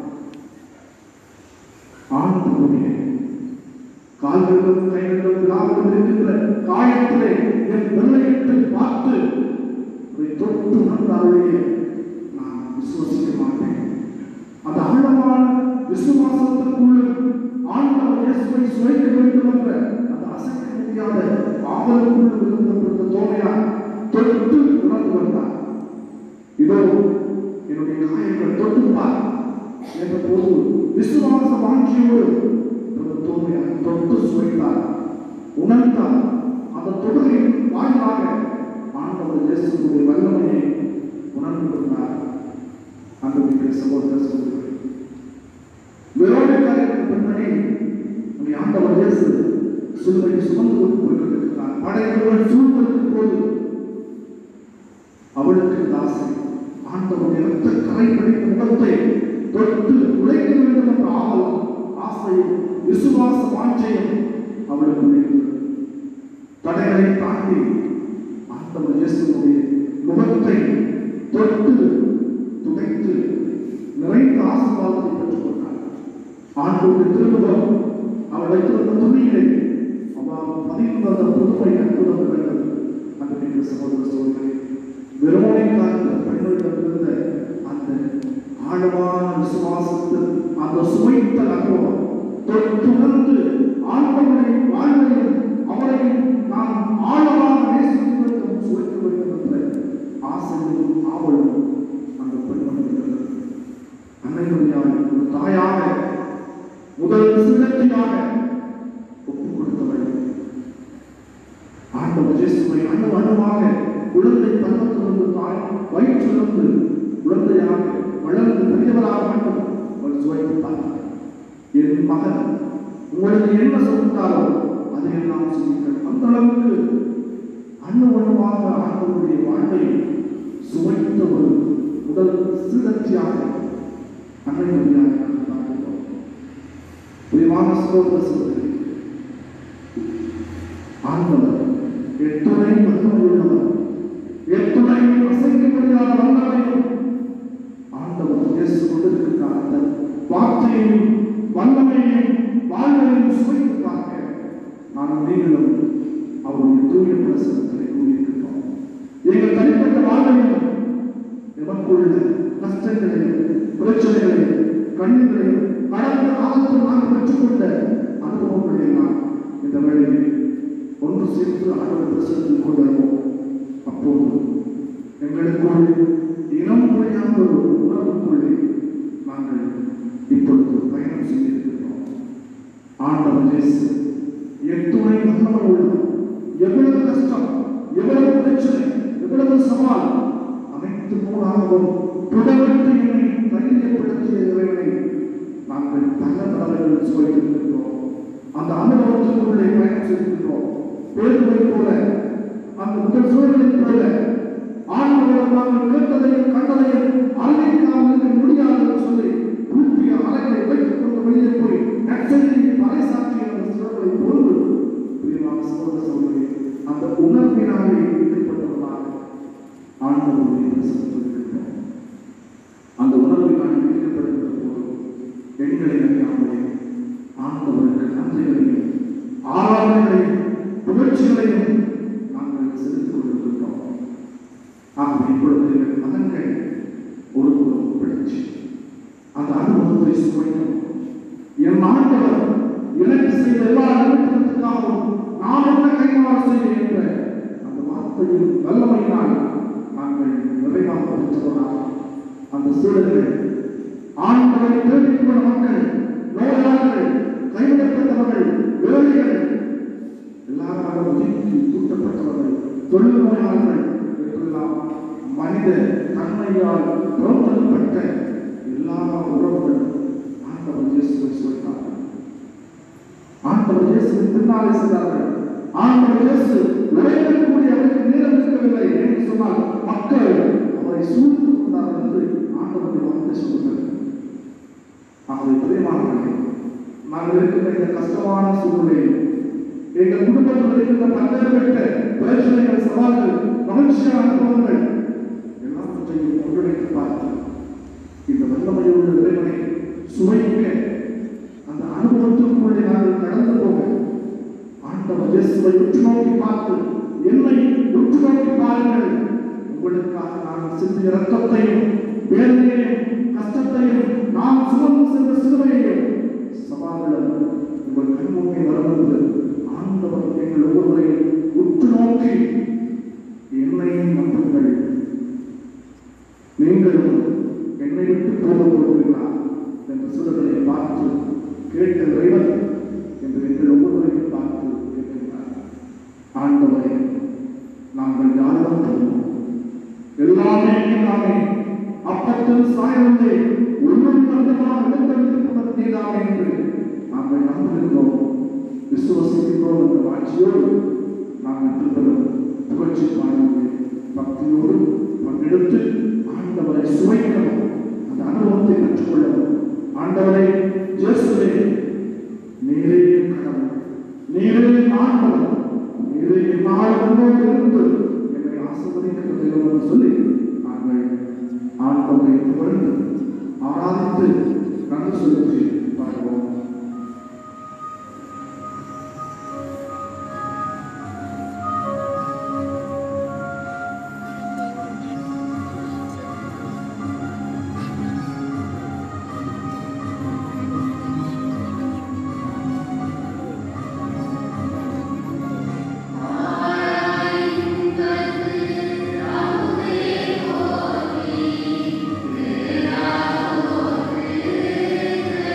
[SPEAKER 2] ஆண்டவருடைய கால்களிலும் கைகளிலும் விழாவிலும் இருக்கின்ற காயத்திலே என் வெள்ளையிட்டு பார்த்து அதை தொட்டு உணர்ந்தாலேயே நான் விசுவசிக்க மாட்டேன் அந்த ஆழமான விசுவாசத்திற்குள்ளும் ஆண்டவர் இயேசுவை சுவைக்க வேண்டும் என்ற அந்த அசைக்க முடியாத ஆவலுக்குள்ளும் இருந்த பொழுது தோமையார் தொட்டு உணர்ந்து வந்தார் இதோ என்னுடைய காயங்கள் தொட்டுப்பார் என்ற போது விசுவாச வாஞ்சியோடு அந்த தோமையார் தொட்டு சுவைத்தார் உணர்ந்தார் அந்த தொடுகையின் வாயிலாக ஆண்டவர் இயேசுடைய வல்லமையை உணர்ந்து கொண்டார் அன்புமிக்க சகோதர சகோதரர்களே வெரோனிக்காரின் பெண்மணி நம்முடைய ஆண்டவர் இயேசு சிலுவையை சுமந்து கொண்டு போய்கொண்டிருக்கிறார் படைகளுடன் சூழ்ந்திருக்கும் போது அவளுக்கு இந்த ஆசை ஆண்டவருடைய இரத்த கரை பிடித்த முகத்தை தொட்டு உழைக்க வேண்டும் என்ற ஆவல் ஆசையும் விசுவாச வாஞ்சையும் அவளுக்கு இருந்தது தடைகளை தாண்டி ஆண்டவர் இயேசுடைய முகத்தை தொட்டு துடைத்து நிறைந்த ஆசீர்வாதத்தை பெற்றுக் கொண்டார் ஆண்டோடு திருமுகம் அவள் வைத்திருந்த துணியிலே அவள் பதிந்து அந்த புதுமை அற்புதம் வேண்டும் அன்புமிக்க சகோதர சகோதரி வெறுமனை காத்த பெண்களிடமிருந்த அந்த ஆழமான விசுவாசத்தில் அந்த சுவைத்த அனுபவம் தொட்டுணர்ந்து ஆண்டவருடைய வாழ்வையும் அவரையும் நாம் ஆழமாக நேசிப்பதற்கும் சுவைக்க வேண்டும் என்ற ஆசையும் ஆவலும் அந்த பெண்மணி இருந்தது அன்னையுடையாள் ஒரு தாயாக முதல் சிலத்தியாக ஒப்புக் கொடுத்தவள் ஆண்டவர் இயேசுவை அணு அணுவாக குழந்தை பருவத்திலிருந்து தாய் வயிற்றிலிருந்து குழந்தையாக வளர்ந்து பெரியவராக வேண்டும் அவள் சுவைத்து பார்த்தார் என் மகன் உங்களுக்கு என்ன சொல்லிட்டாரோ அதை எல்லாம் சொல்லுங்கள் அந்த அளவுக்கு அணு அணுவாக ஆண்டவருடைய வாழ்வை சுவைத்த ஒரு முதல் சிலர்ச்சியாக அன்னை மரியாதை நாம் பார்க்கிறோம் பிரியமான சகோதர சகோதரி ஆண்டவர் எத்துணை வல்லமை உள்ளவர் எத்துணை அசைக்க முடியாத வல்லமையும் ஆண்டவர் இயேசு கொண்டிருக்கிறார் அந்த வார்த்தையையும் வல்லமையையும் வாழ்வையும் சுவைத்து பார்க்க நாம் நீங்களும் அவருடைய தூய பிரசனத்திலே கூறியிருக்கிறோம் எங்கள் தனிப்பட்ட வாழ்வையும் எமக்குள்ள கஷ்டங்களையும் பிரச்சனைகளையும் கண்ணீர்களையும் கடந்த காலத்தில் நாங்கள் பெற்றுக்கொண்ட அனுபவங்களை எல்லாம் இந்த வேளையில் ஒன்று சேர்த்து ஆண்டவர் பிரசனத்தில் கொண்டு வருவோம் அப்போது எங்களுக்குள் இனம் புரியாத ஒரு உணர்வுக்குள்ளே நாங்கள் இப்பொழுது பயணம் செய்திருக்கிறோம் ஆண்டவர் இயேசு எத்துணை வல்லமை உள்ளவர் எவ்வளவு கஷ்டம் எவ்வளவு பிரச்சனை எவ்வளவு சவால் அனைத்து மூலாகவும் தொடர்ந்து என்னை தைரியப்படுத்திய இறைவனை நாங்கள் பல தடவைகள் சுவைத்திருக்கிறோம் அந்த அனுபவத்திற்குள்ளே பயணம் செய்திருக்கிறோம் பேருவை போல அந்த முதல் சூழலைப் போல ஆண்டவர் நாங்கள் கேட்டதையும் கண்டதையும் அறிவிக்காமல் இருக்க முடியாது என்று சொல்லி தூக்கிய அலைகளை வைத்துக் கொண்டு வெளியே போய் நற்செய்தியை பறைசாற்றிய அந்த சூழலை போன்று பிரியமான சகோதர சகோதரி அந்த உணர்வினாலே ஈடுபட்டவர்களாக ஆண்டவருடைய பிரசனத்தில் இருக்கிறோம் அந்த உணர்வினால் ஈடுபடுகிற போது எங்களை அறியாமலே ஆண்டவருக்கு நன்றிகளையும் ஆராதனைகளையும் புகழ்ச்சிகளையும் நாங்கள் செலுத்திக் கொண்டிருக்கிறோம் ஆகவே இப்பொழுது எங்கள் மகன்கள் ஒரு புறம் பிடிச்சு அந்த அனுபவத்தை சுவைக்கும் என் ஆண்டவர் எனக்கு செய்த எல்லா அனுபவத்துக்காகவும் நான் என்ன கைமாறு செய்வேன் என்ற அந்த வார்த்தையின் வல்லமையினால் நாங்கள் நிறைவாக பெற்றவர்களாக அந்த சூழல்கள் ஆண்களை தேடிக்கொண்ட மக்கள் நோயாளிகள் கைவிடப்பட்டவர்கள் ஏழைகள் எல்லாராலும் ஒதுக்கி தூட்டப்பட்டவர்கள் தொழில் நோயாளர்கள் என்றெல்லாம் மனித தன்மையால் புறந்தள்ளப்பட்ட எல்லா உறவுகளும் ஆண்டவர் இயேசுவை சொல்லிட்டார்கள் ஆண்டவர் இயேசுவின் பின்னாலே சென்றார்கள் ஆண்டவர் இயேசு உரையாடக்கூடிய அவருக்கு நேரம் இருக்கவில்லை என்று சொன்னால் மக்கள் அவரை சூழ்ந்து கொண்டார்கள் என்று ஆண்டவருடைய வார்த்தை சொல்லுங்கள் ஆகவே பிரியமானவர்களே நாங்கள் இருக்கின்ற இந்த கஷ்டமான சூழ்நிலையில் எங்கள் குடும்பத்தில் இருக்கின்ற பல்வேறுபட்ட பிரச்சனைகள் சவால்கள் மகிழ்ச்சியான அனுபவங்கள் எல்லாவற்றையும் ஒன்றிணைத்து பார்த்து இந்த வல்லமையுள்ள இறைவனை சுவைக்க அந்த அனுபவத்திற்குள்ளே நாங்கள் கடந்து போக ஆண்டவர் இயேசுவை உற்று நோக்கி பார்த்து என்னை உற்று நோக்கி பாருங்கள் உங்களுக்காக நான் சிந்திய ரத்தத்தையும் வேதனையையும் கஷ்டத்தையும் நான் சுமந்து சென்ற சிலுவையையும் சவால்களும் உங்கள் கண்முன்னே வரும்போது ஆண்டவர் எங்கள் ஒவ்வொருவரையும் உற்று நோக்கி என்னை நம்புங்கள் நீங்களும் என்னை விட்டு போக போகிறீர்களா என்ற சூழலை பார்த்து கேட்ட இறைவன் என்று எங்கள் ஒவ்வொருவரையும் பார்த்து கேட்கின்றார் ஆண்டவரே நாங்கள் யாரும் போவோம் எல்லாமே நாமே அப்பத்தில் சாயவில்லை ஒன்றும் கண்டமாக இடம்பெற்றிருப்பது நீதாமே என்று நாங்கள் நம்புகின்றோம் விசுவசிக்கின்றோம் என்ற வாட்சியோடு நாங்கள் திருப்பதும் புகழ்ச்சி பாடல்களை பக்தியோடு பங்கெடுத்து ஆண்டவரை சுவைக்கவும் அந்த அனுபவத்தை பெற்றுக்கொள்ளவும் ஆண்டவரை இயேசுவே நீரே என் கடவுள் நீரே என் ஆண்டவர் நீரே என் நாள் முன்னோடு இருந்து என்னை ஆசிர்வதிக்கிற தெய்வம் என்று சொல்லி நாங்கள் ஆண்டவரை புகழ்ந்து ஆராதித்து நன்றி செலுத்தி பாடுவோம்
[SPEAKER 3] ஆ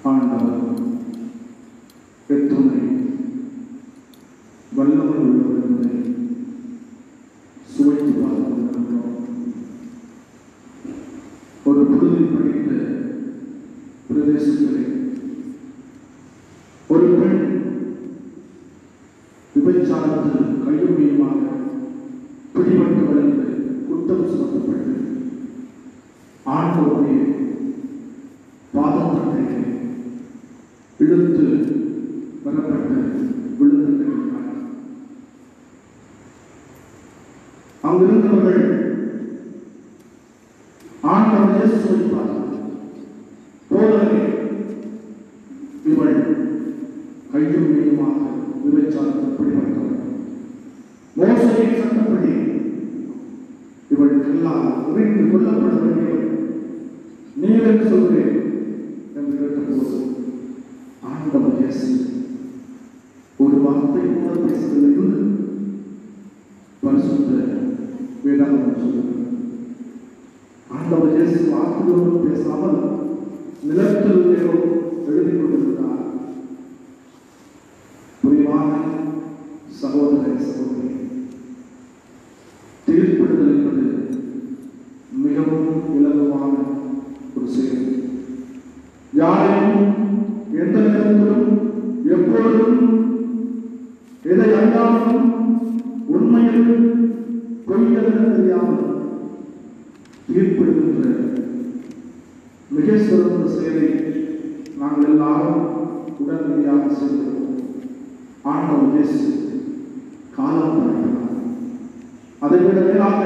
[SPEAKER 2] ஆண்டவர் எத்துணை வல்லமை உள்ளவர் என்பதை சுவைத்து பார்த்து கொண்டிருக்கிறோம் ஒரு புழுதி படித்த பிரதேசத்திலே ஒரு பெண் விபச்சாரத்தில் கையுமையுமாக பிடிபட்டு வளர்ந்து குற்றம் சுமத்தப்பட்டு ஆண்டவருடைய பாதத்தட்டைக்கு இழுத்து வரப்பட்டு விழுந்து கிடக்கிறார் அங்கிருந்தவர்கள் ஆண்டவர் இயேசுவை பார்த்து போதகரே இவள் கையும் மெய்யுமாக விபச்சாரத்தில் பிடிபட்டவர் மோசடியின் சட்டப்படி இவளுக்கெல்லாம் உறைந்து கொல்லப்பட வேண்டியவள் நீர் என்று சொல்கிறேன் என்று கேட்டபோது ஆண்டவர் இயேசு ஒரு வார்த்தை கூட பேசவில்லை என்று பரிசுத்த வேதாகம் சொல்லுகிறது ஆண்டவர் இயேசு வார்த்தையோடு பேசாமல் நிலத்திலேயோ எழுதி கொண்டிருந்தார் புரிவான சகோதர சகோதரி தீர்ப்பிடுதல் என்பது மிகவும் இலகுவான ஒரு செயல் யாரையும் எந்த நேரத்திலும் எப்பொழுதும் எதை அறியாமலும் உண்மையில் பொய்யென தெரியாமல் தீர்ப்பிடுகின்ற மிக சிறந்த செயலை நாங்கள் எல்லாரும் உடனடியாக செய்கிறோம் ஆண்டவர் இயேசு காலம் படைக்கிறார் அதை விட மேலாக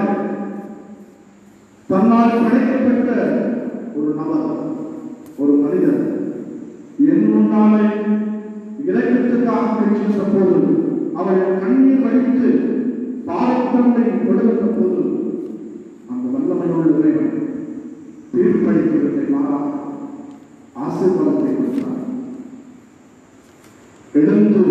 [SPEAKER 2] தன்னால் படைக்கப்பட்ட ஒரு நபர் ஒரு மனிதர் என் முன்னாலே இலக்கத்துக்காக முயற்சித்த போது அவள் கண்ணீர் வடித்து பாவத்தன்மை கொடுத்த போது அந்த வல்லமையுள்ள இறைவன் தீர்ப்பளிக்கவில்லை மாறாக ஆசீர்வாதத்தை கொடுத்தார் எழுந்து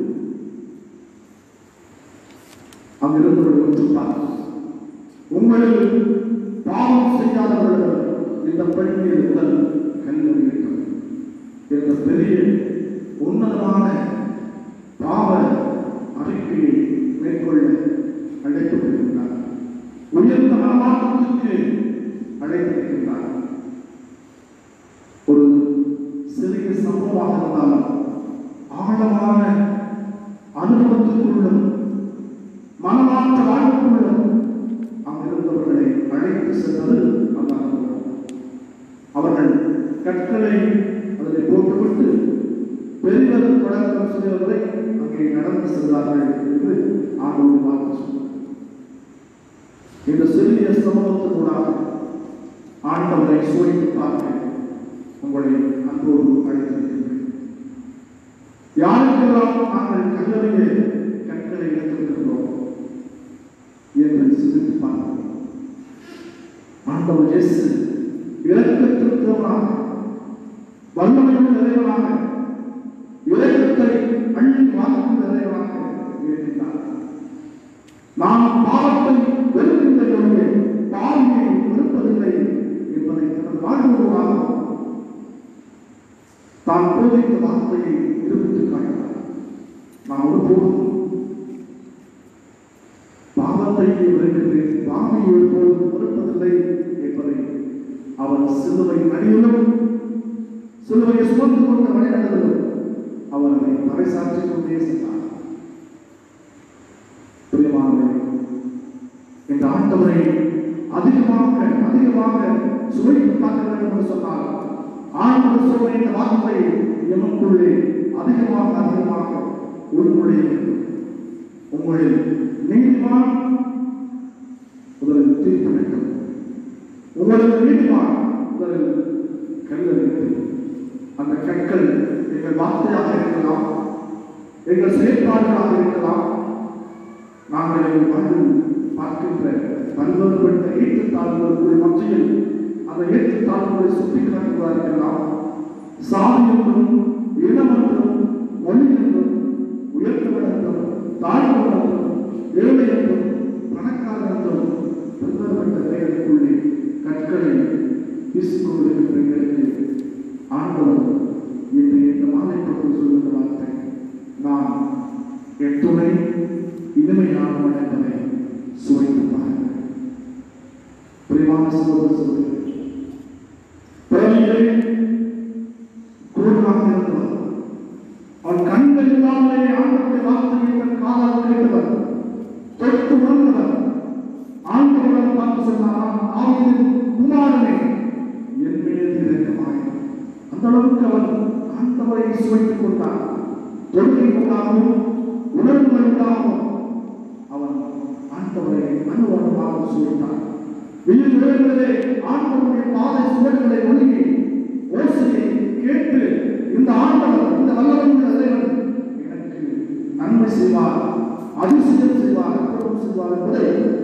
[SPEAKER 2] அங்கிருந்தவர்கள் ஒன்றுப்பார் உங்களில் பாவம் செய்யாதவர்கள் இந்த பெண்ணில் உடல் கல்லறிவிட்டது என்ற பெரிய உன்னதமான பாவ அறிக்கையை மேற்கொள்ள அழைக்கப்படுகின்றார் உயர்ந்த மனமாற்றத்துக்கு அழைத்திருக்கின்றார் ஒரு சிறிய சம்பவமாக இருந்தாலும் ஆழமான அனுபவத்துக்குள்ளும் மனமாற்ற வாழ்வுக்குள்ளும் அங்கிருந்தவர்களை அழைத்து சென்றது அந்த அனுபவம் அவர்கள் கற்களை அதில் போட்டுவிட்டு பெரியவர் பழக்கம் செய்தவரை அங்கே நடந்து சென்றார்கள் என்று ஆண்டவர் வாக்கு சொன்னார் இந்த சிறிய சமூகத்தினூடாக ஆண்டவரை சோதித்து பார்க்க உங்களை அன்போடு அழைத்திருக்கின்றேன் யாருக்கெல்லாம் நாங்கள் கல்லறையே கற்களை எடுத்திருக்கிறோம் என்று சிந்தித்து பார்க்கிறோம் ஆண்டவர் இயேசு இரக்கத்திற்கிறவராக வல்லமையுள்ள இறைவனாக இரக்கத்தை அள்ளி வாக்கும் இறைவனாக இருக்கின்றார் நாம் பாவத்தை வெறுக்கின்ற பொழுது பாவியை வெறுப்பதில்லை என்பதை தனது வாழ்வுருவாக தான் போதித்த வார்த்தையை நிரூபித்து காட்டினார் நான் ஒருபோதும் பாவத்தை வெறுக்கின்றேன் பாவியை ஒருபோதும் வெறுப்பதில்லை என்பதை அவர் சிலுவை அடியிலும் சிலுவையை சுமந்து கொண்ட வழிநடத்திலும் அவர் அதை பறைசாற்றிக் கொண்டே சென்றார் பிரியமானவர்களே இந்த ஆண்டவரை அதிகமாக அதிகமாக சுவைத்து பார்க்க வேண்டும் என்று சொன்னால் ஆண்டவர் சொல்ற இந்த வார்த்தை எமக்குள்ளே அதிகமாக அதிகமாக உள்நுழைய வேண்டும் உங்களில் நீதிமான் முதலில் தீர்ப்பு வேண்டும் உங்களுக்கு நீதிமான் முதலில் கல்லறிந்து அந்த கற்கள் எங்கள் வார்த்தையாக இருக்கலாம் எங்கள் செயற்பாடுகளாக இருக்கலாம் நாங்கள் எங்கள் வாழ்வில் பார்க்கின்ற பல்வேறுபட்ட ஏற்றத்தாழ்வுகளுக்குள் மத்தியில் அந்த ஏற்றத்தாழ்வுகளை சுட்டிக்காட்டுவதாக இருக்கலாம் சாதி என்றும் இனம் என்றும் மொழி என்றும் உயர்த்தவன் என்றும் தாழ்வன் என்றும் ஏழை என்றும் பணக்காரன் என்றும் பல்வேறுபட்ட பெயருக்குள்ளே கற்களை வீசிக்கொண்டிருக்கின்ற எங்களுக்கு ஆண்டவர் சொல்வது சொல்கிறேன் பிறவியிலே குருடனாக இருந்தவர் அவன் கண்கள் இல்லாமலே ஆண்டவருடைய வார்த்தையை தன் காதால் கேட்டவர் தொட்டு உணர்ந்தவர் ஆண்டவரை பார்த்து சொன்னார் ஆவியின் குமாரனே என் மீது இரக்கமாய் அந்த அளவுக்கு அவன் ஆண்டவரை சுவைத்துக் கொண்டான் தொழுகை கொண்டாகவும் உணர்வு கொண்டாகவும் அவன் ஆண்டவரை அனுபவமாக சுவைத்தான் வெயில் விளைவுகளிலே ஆண்டவருடைய பாதை சுவர்களை ஒழுங்கி ஓசையை கேட்டு இந்த ஆண்டவர் இந்த வல்லமையுள்ள இறைவன் எனக்கு நன்மை செய்வார் அதிசயம் செய்வார் அற்புதம் செய்வார் என்பதை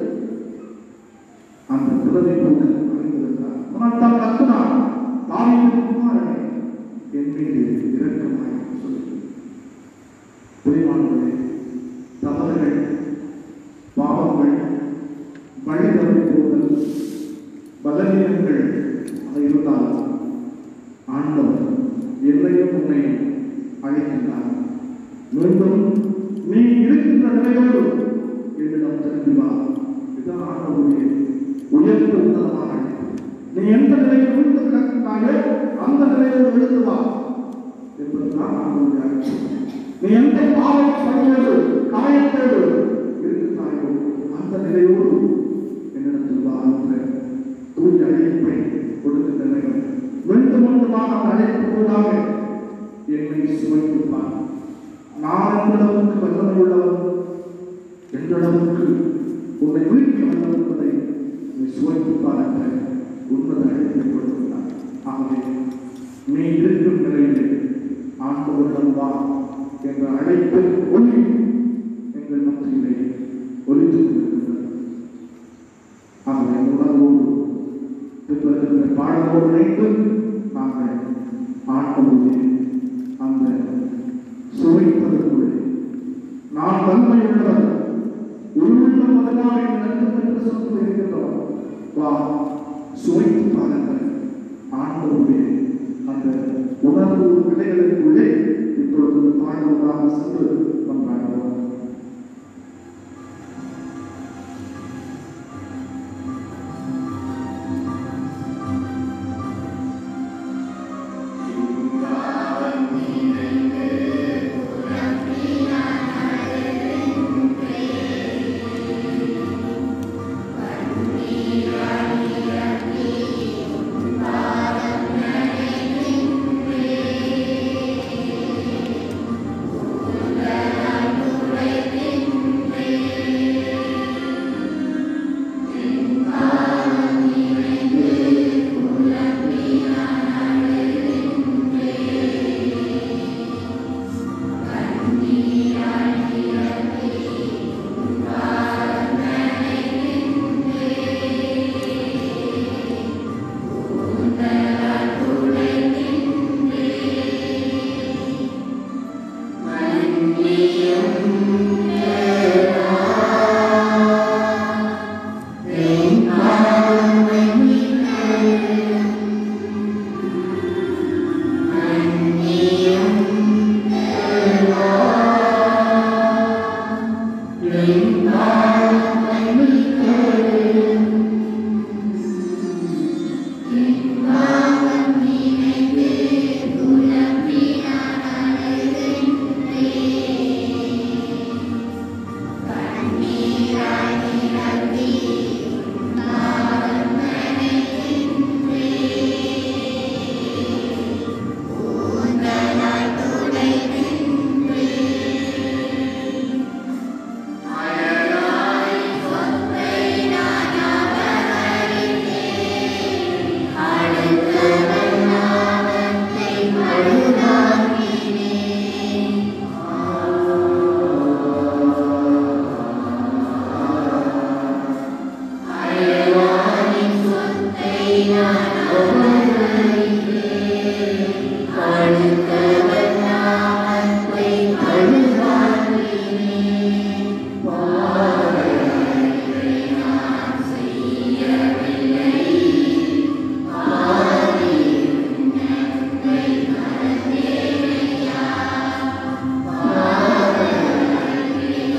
[SPEAKER 2] அந்த பிறவை கொண்டு அறிந்திருந்தார் அதனால் தான் கத்துனார் தாவீதின் குமாரனே என் மீது இரக்கமாய் சொல்லி பிரிவானவர்களே தவறுகள் பாவங்கள் வழி தவறி போதல் பலவீனங்கள் அது இருந்தால் ஆண்டவர் என்னையும் உன்னையும் அழைக்கின்றார் மீண்டும் நீ இருக்கின்ற நிலையோடு என்னிடம் திரும்பி வா இதுதான் ஆண்டவருடைய உயர்ந்த உன்னதமான அழைப்பு நீ எந்த நிலையில் விழுந்து கிடக்கின்றாயோ அந்த நிலையோடு விழுந்து வா என்பதுதான் ஆண்டவருடைய அழைப்பு நீ எந்த பாவம் பணியோடு காயத்தோடு இருக்கின்றாயோ அந்த நிலையோடு என்னிடத்தில் வா என்ற தூய அழைப்பை கொடுக்கின்ற நிலைமை மீண்டும் மீண்டுமாக அந்த அழைப்பு கூடாக என்னை சுமைத்துப்பார் நான் எந்த அளவுக்கு வல்லமை உள்ளவன் எந்த அளவுக்கு உன்னை மீட்க வேண்டும் என்பதை நீ சுவைத்துப்பார் என்ற உன்னத அழைப்பை கொடுக்கிறார் ஆகவே நீ இருக்கும் நிலையிலே ஆண்டவரிடம் வா என்ற அழைப்பில் ஒளி எங்கள் மத்தியிலே ஒளித்துக் கொண்டிருக்கிறது ஆகவே உணர்வோடு பின்வருகின்ற பாடலோடு இணைந்து நாங்கள் ஆண்டவருடைய அந்த சுவைப்பதற்குள்ளே நான் வன்மையுள்ளவர் உள்ள முதலாக நன்கு என்று சொல்லி இருக்கின்றவர் வா சுவைத்து பாருங்கள் ஆண்டவருடைய அந்த உணர்வு நிலைகளுக்குள்ளே இப்பொழுது பாடுவதாக சென்று கொண்டாடுவோம்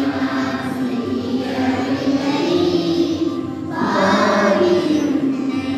[SPEAKER 3] ஆ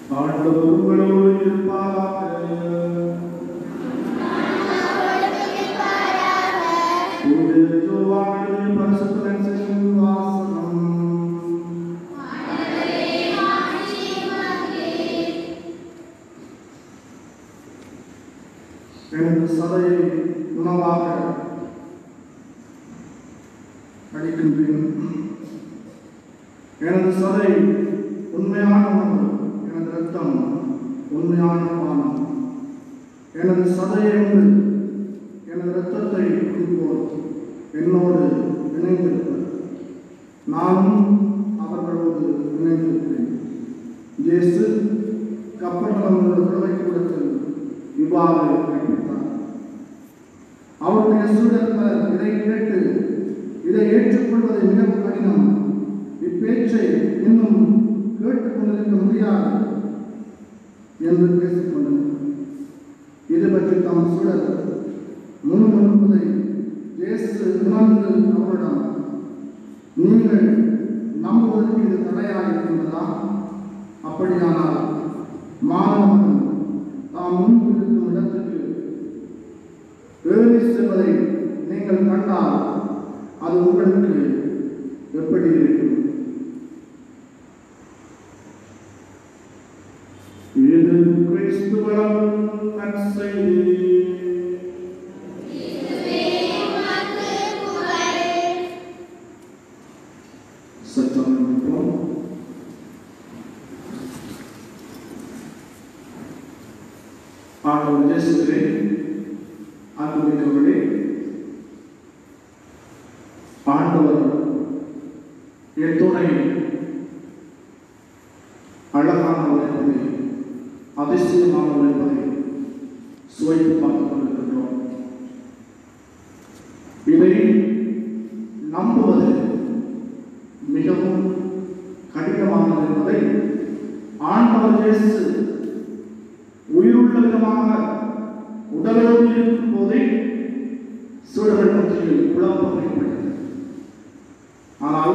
[SPEAKER 2] ஆண்டவர் உங்களோடு இருப்பாராக தூய யோவானின் பரிசுத்த நற்செய்தியின் வாசகம். எனது சதையை உணவாக அளிக்கின்றேன் எனது சதை உண்மையான உணவு எனது ரத்தம் உண்மையான பானம் எனது சதையை உண்டு எனது ரத்தத்தை குடிப்போர் என்னோடு இணைந்திருப்பர் நானும் அவர்களோடு இணைந்திருக்கிறேன் இயேசு கப்பட்டவங்களோட விடுதலை கூடத்தில் இவ்வாறு கற்பித்தார் அவருடைய சூழல் இதை கேட்டு இதை ஏற்றுக்கொள்வது மிகவும் கடினம் இப்பேச்சை இன்னும் கேட்டுக்கொண்டிருக்க முடியாது என்று பேசிக்கொண்டனர் இது பற்றி தம் சூழல் முன்மொழிப்பதை இயேசு உணர்ந்து அவரிடம் நீங்கள் நம்புவதற்கு இது தடையாக இருக்கின்றதா அப்படியானால் மாணவன் தாம் முன்பு இருக்கும் இடத்துக்கு ஏறி செல்வதை நீங்கள் கண்டால் அது உங்களுக்கு எப்படி இருக்கும் இது கிறிஸ்துவம் நற்செய்தி சத்தம் நிற்போம். ஆண்டவர் இயேசுவே அன்புமிக்கவர்களே ஆண்டவர் எத்துணை அழகானவர் என்பதை அதிசயமானவர் என்பதை சுவைத்து பார்த்துக் கொண்டிருக்கின்றோம் இதை நம்புவது மிகவும் கடினமானது என்பதை ஆண்டவர் இயேசு உயிருள்ள விதமாக உடலோடு இருக்கும் போதே சூழல் மத்தியில் குழப்பம் ஏற்பட்டது ஆனால்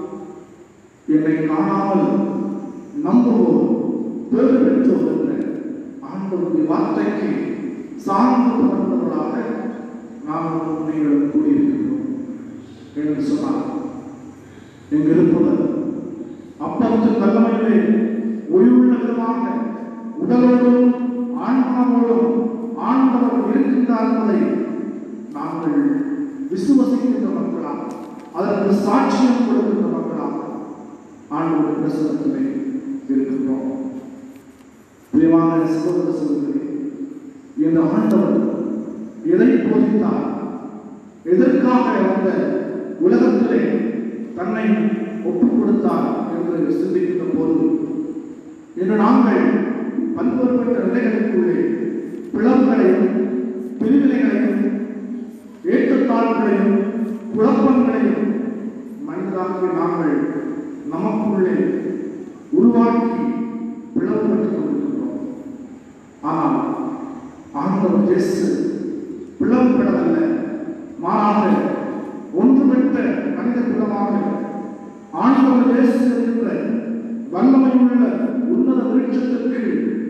[SPEAKER 2] என்னை காணாமல் நம்புவோர் பேறு பெற்றோர் என்ற ஆண்டவருடைய வார்த்தைக்கு சார்ந்து தொடர்ந்தவர்களாக நாம் நீங்கள் கூடியிருக்கிறோம் என்று சொன்னார் இங்கு இருப்பவர் அப்பத்து கல்லமையிலே உயிருள்ள விதமாக உடலோடும் ஆன்மாவோடும் ஆண்டவர் இருக்கின்றார் என்பதை நாங்கள் விசுவசிக்கின்ற மக்களாக அதற்கு சாட்சியம் கொடுக்கின்ற மக்களாக ஆண்டவர் பிரசனத்திலே இருக்கின்றோம் பிரியமான சகோதர சகோதரி இந்த ஆண்டவர் எதை போதித்தார் எதற்காக அந்த உலகத்திலே தன்னை ஒப்புக் கொடுத்தார் என்று சிந்திக்கின்ற போது இன்று நாங்கள் பல்வேறுபட்ட நிலைகளுக்குள்ளே பிளவுகளையும் பிரிவினைகளையும் ஏற்றத்தாழ்வுகளையும் குழப்பங்களையும் மனிதராகிய நாங்கள் நமக்குள்ளே உருவாக்கி பிளவுபட்டுக் கொண்டிருக்கிறோம் ஆனால் ஆண்டவர் இயேசு பிளவுபடவல்ல மாறாக ஒன்றுபட்ட மனித குலமாக ஆண்டவர் இயேசு என்கின்ற வல்லமையுள்ள உன்னத விருட்சத்திற்கு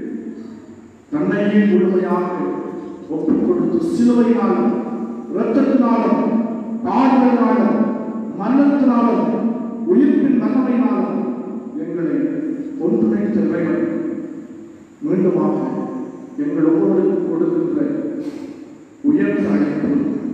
[SPEAKER 2] தன்னையே முழுமையாக ஒப்புக் கொடுத்து சிலுவையினாலும் இரத்தத்தினாலும் பாடுகளினாலும் மரணத்தினாலும் உயிர்ப்பின் நன்மையினாலும் எங்களை ஒன்றிணைத்த இறைவன் மீண்டுமாக எங்கள் ஒவ்வொருவருக்கும் கொடுக்கின்ற உயர்ந்த அழைப்பு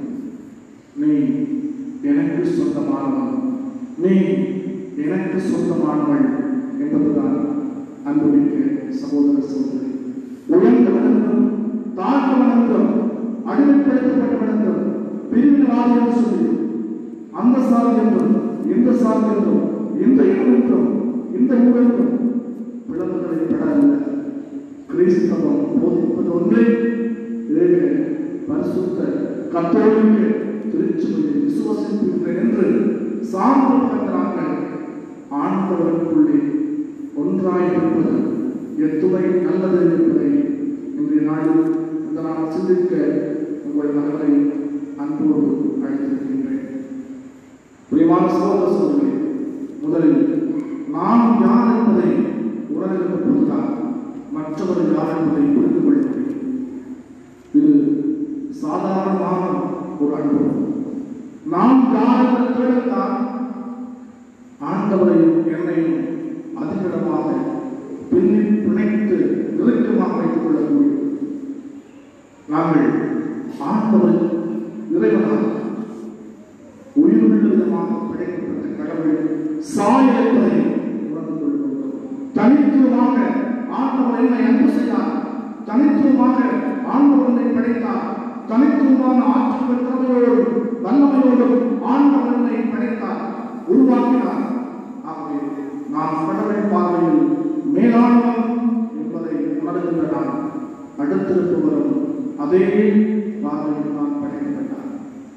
[SPEAKER 2] நீ எனக்கு சொந்தமானவன் நீ எனக்கு சொந்தமானவள் என்பதுதான் அன்புமிக்க சகோதர சகோதரி உயர்ந்தவனென்றும் தாழ்ந்தவனென்றும் அடிமைப்படுத்தப்பட்டவனென்றும் பிரிவினவாதி என்று சொல்லி அந்த சாதி என்றும் இந்த சாதி என்றும் இந்த இனம் என்றும் இந்த ஊர் என்றும் பிளவுகளை பெறவில்லை கிறிஸ்தவம் போதிப்பது ஒன்றே ஏக பரிசுத்த கத்தோலிக்க திருச்சுவையை விசுவசிக்கின்றேன் என்று சான்று பகர்கிறார்கள் ஆண்டவருக்குள்ளே ஒன்றாயிருப்பது எத்துணை நல்லது என்பதை இன்றைய நாளில் இந்த நான் சிந்திக்க உங்கள் நகரை அன்போடு அழைத்திருக்கின்றேன் பிரியமான சகோதர சகோதரி முதலில் நான் யார் என்பதை உணர்ந்த போதுதான் மற்றவர் யார் என்பதை புரிந்து கொள்ள முடியும் இது சாதாரணமான ஒரு அனுபவம் நாம் யார் என்ற தேடல்தான் ஆண்டவரையும் என்னையும் அதிகமாக பின்னி பிணைத்து நெருக்கமாக வைத்துக் கொள்ளக்கூடிய நாங்கள் ஆண்டவர் இறைவனாக உயிருள்ள விதமாக படைக்கப்பட்ட கடவுள் சாயல் என்பதை உணர்ந்து கொள்கிறோம் தனித்துவமாக ஆண்டவர் என்னை அன்பு செய்தார் தனித்துவமாக ஆண்டவர் என்னை படைத்தார் தனித்துவமான ஆற்றல் திறமையோடும் வல்லமையோடும் ஆண்டவர் என்னை படைத்தார் உருவாக்கினார் ஆகவே நான் கடவுள் பார்வையில் மேலானவன் என்பதை உணர்கின்ற நான் அடுத்திருப்பவரும் அதே பார்வையில் நான் படைக்கப்பட்டார்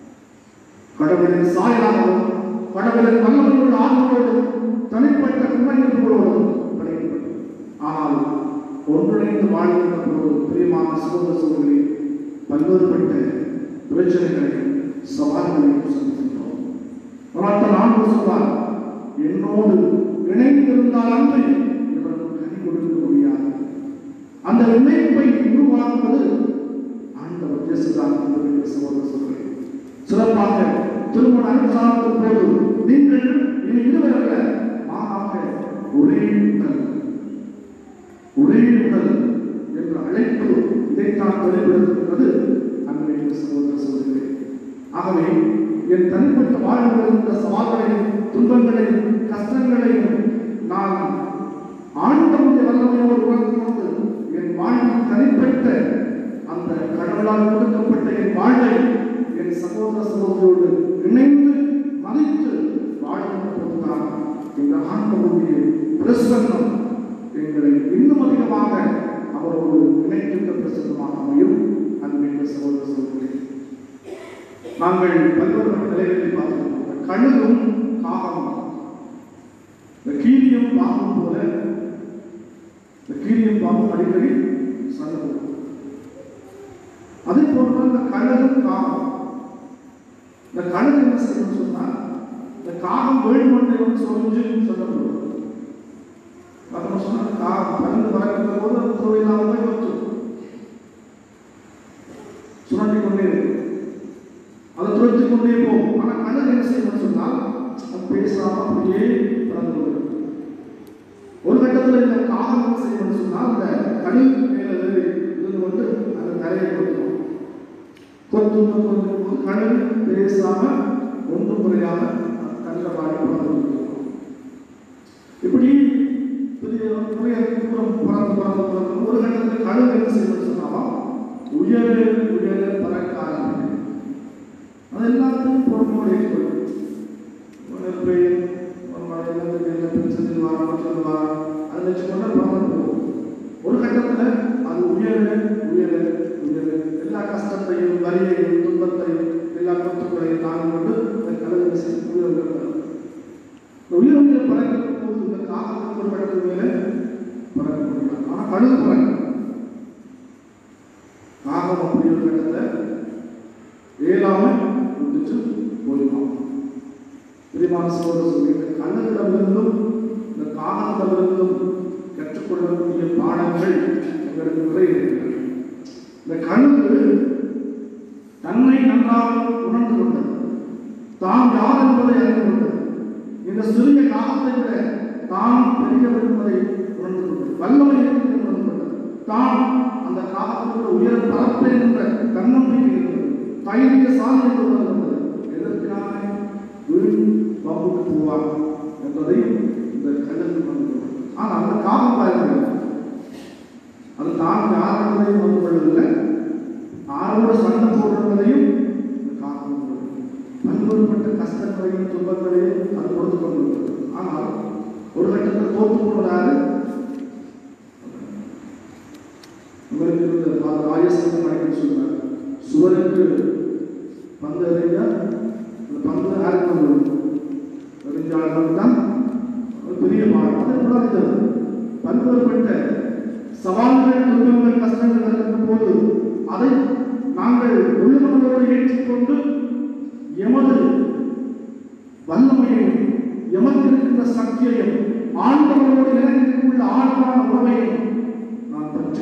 [SPEAKER 2] கடவுளின் சாயலாகவும் கடவுளின் வல்லமையுள்ள ஆற்றலோடும் தனிப்பட்ட குறைகளோடும் படைக்கப்பட்டது ஆனால் ஒன்றிணைந்து வாழ்கின்ற பொழுது பிரியமான சகோதர சகோதரி பல்வேறுபட்ட பிரச்சனைகளையும் சவால்களையும் சந்திக்கின்றோம் ஆனால் ஆண்டு சொல்வார் என்னோடு இணைந்திருந்தால் அன்று இவருக்கு கனி கொடுக்க முடியாது அந்த இணைப்பை உருவாக்குவது ஆண்டவர் இயேசுதான் என்று சகோதர சகோதரி சிறப்பாக திருமண அனுசாரத்தின் போது நீங்கள் இனி இருவரல்ல மாறாக ஒரே உடல் ஒரே உடல் என்ற அழைப்பு இதைத்தான் வெளிப்படுத்துகிறது அன்றைய சகோதர சகோதரிகளே ஆகவே என் தனிப்பட்ட வாழ்வில் இருந்த சவால்களையும் துன்பங்களையும் கஷ்டங்களையும் நான் ஆண்டவனுடைய வல்லமையோடு உணர்ந்து கொண்டு என் வாழ்வில் தனிப்பட்ட அந்த கடவுளால் கொடுக்கப்பட்ட என் வாழ்வை என் சகோதர சகோதரியோடு இணைந்து மதித்து வாழ்கின்ற போதுதான் இந்த ஆண்டவருடைய பிரசன்னம் எங்களை இன்னும் அதிகமாக அவரோடு இணைக்கின்ற பிரசன்னமாக அமையும் அன்பின் சகோதர சகோதரி நாங்கள் பல்வேறு நிலைகளில் பார்க்கிறோம் கழுகும் காகமும் இந்த கீரியும் பாம்பும் போல இந்த கீரியும் பாம்பும் அடிக்கடி சண்டை போடும் அதே போன்று இந்த கழுகும் காகம் இந்த கழுகு என்ன செய்யணும்னு சொன்னால் இந்த காகம் வேணுமண்டை வந்து சொரிஞ்சு சொல்லப்படுது அப்புறம் சொன்னா காகம் பறந்து பறக்கின்ற போது அது தேவையில்லாம போய் வச்சு சுரண்டி கொண்டே இருக்கும் அதை துரைத்து கொண்டே போகும் ஆனா கழுகு என்ன செய்யணும்னு சொன்னால் அது பேசாம அப்படியே பறந்து கொண்டிருக்கும் ஒரு கட்டத்தில் இந்த காகம் என்ன செய்யணும்னு சொன்னால் அந்த கழுகு மேல ஏறி இருந்து வந்து அந்த தலையை கொடுக்கும் கொத்து கொத்து போது கழுகு பேசாம ஒன்றும் குறையாம கண்ட பாடி பறந்து கொண்டிருக்கும் இப்படி பெரிய நிறைய தூரம் பறந்து பறந்து பறந்து ஒரு கட்டத்தில் கழுகு என்ன செய்யணும்னு சொன்னாலும் உயர உயர பறக்க ஆரம்பிக்கும் அது எல்லாத்தையும் பொறுமையோடு ஏற்றுக்கொள்ளும் நெருப்பை ஒரு மழையிலிருந்து என்ன பிரச்சனை வராமல் சொல்லுவார் அதை வச்சு கொண்டு பறந்து போகும் ஒரு கட்டத்தில் அது உயர உயர உயர எல்லா கஷ்டத்தையும் வரியையும் துன்பத்தையும் எல்லா கொத்துக்களையும் தாங்கிக் கொண்டு அந்த கழுகு செய்து உயர உயர்ந்தார் இந்த உயர் உயர பறக்கிற போது இந்த காகத்துக்கு ஒரு இடத்துக்கு மேலே பறக்க முடியாது ஆனால் கழுகு பறக்கும் காகம் அப்படி ஒரு இடத்துல ஏழாம வந்துட்டு போயிடலாம் பிரிமான சோழ சொல்லி இந்த கண்ணுகளிடமிருந்தும் இந்த காகத்திடமிருந்தும் கற்றுக்கொள்ளக்கூடிய பாடங்கள் எங்களுக்கு நிறைய இருக்கிறது இந்த கண்ணுக்கு தன்னை நன்றாக உணர்ந்து கொண்டது தான் யார் என்பதை அறிந்து கொண்டது இந்த சிறிய காலத்தை விட தான் பெரியவர் என்பதை உணர்ந்து கொண்டது வல்லமை இருக்கிறது என்று உணர்ந்து கொண்டது தான் அந்த காலத்தில் உயர பரப்பேன் என்ற தன்னம்பிக்கை இருந்தது தைரிய சாதி என்று உணர்ந்து கொண்டது எதற்காக வீண் பம்புக்கு போவார் என்பதை இந்த கண்ணத்தில் உணர்ந்து கொண்டது ஆனால் அந்த காலம் பாருங்கள் அது தான் யார் என்பதையும் உணர்ந்து கொள்ளவில்லை ஆரோட சண்டை போடுறதையும் இந்த காலம் பல்வேறுபட்ட கஷ்டங்களையும் துன்பங்களையும் அது கொடுத்து கொண்டிருக்கிறது ஆனால் ஒரு கட்டத்தில் தோற்று போனதாக உங்களுக்கு இருந்த ஃபாதர் ஆயசன் மணிக்கு சொன்னார் சுவருக்கு பந்து எறிஞ்சா அந்த பந்து யாருக்கு வந்து எறிஞ்சாளர்கள் தான் ஒரு பெரிய பாடம் அதே போல இது பல்வேறுபட்ட சவால்கள் துன்பங்கள் கஷ்டங்கள் நடக்கும் போது அதை நாங்கள் உள்ளுணர்வோடு ஏற்றுக்கொண்டு எமது வல்லமையையும் எமக்கு இருக்கின்ற சக்தியையும் ஆண்டவரோடு இணைந்திருக்குள்ள ஆழமான உறவையும் நான்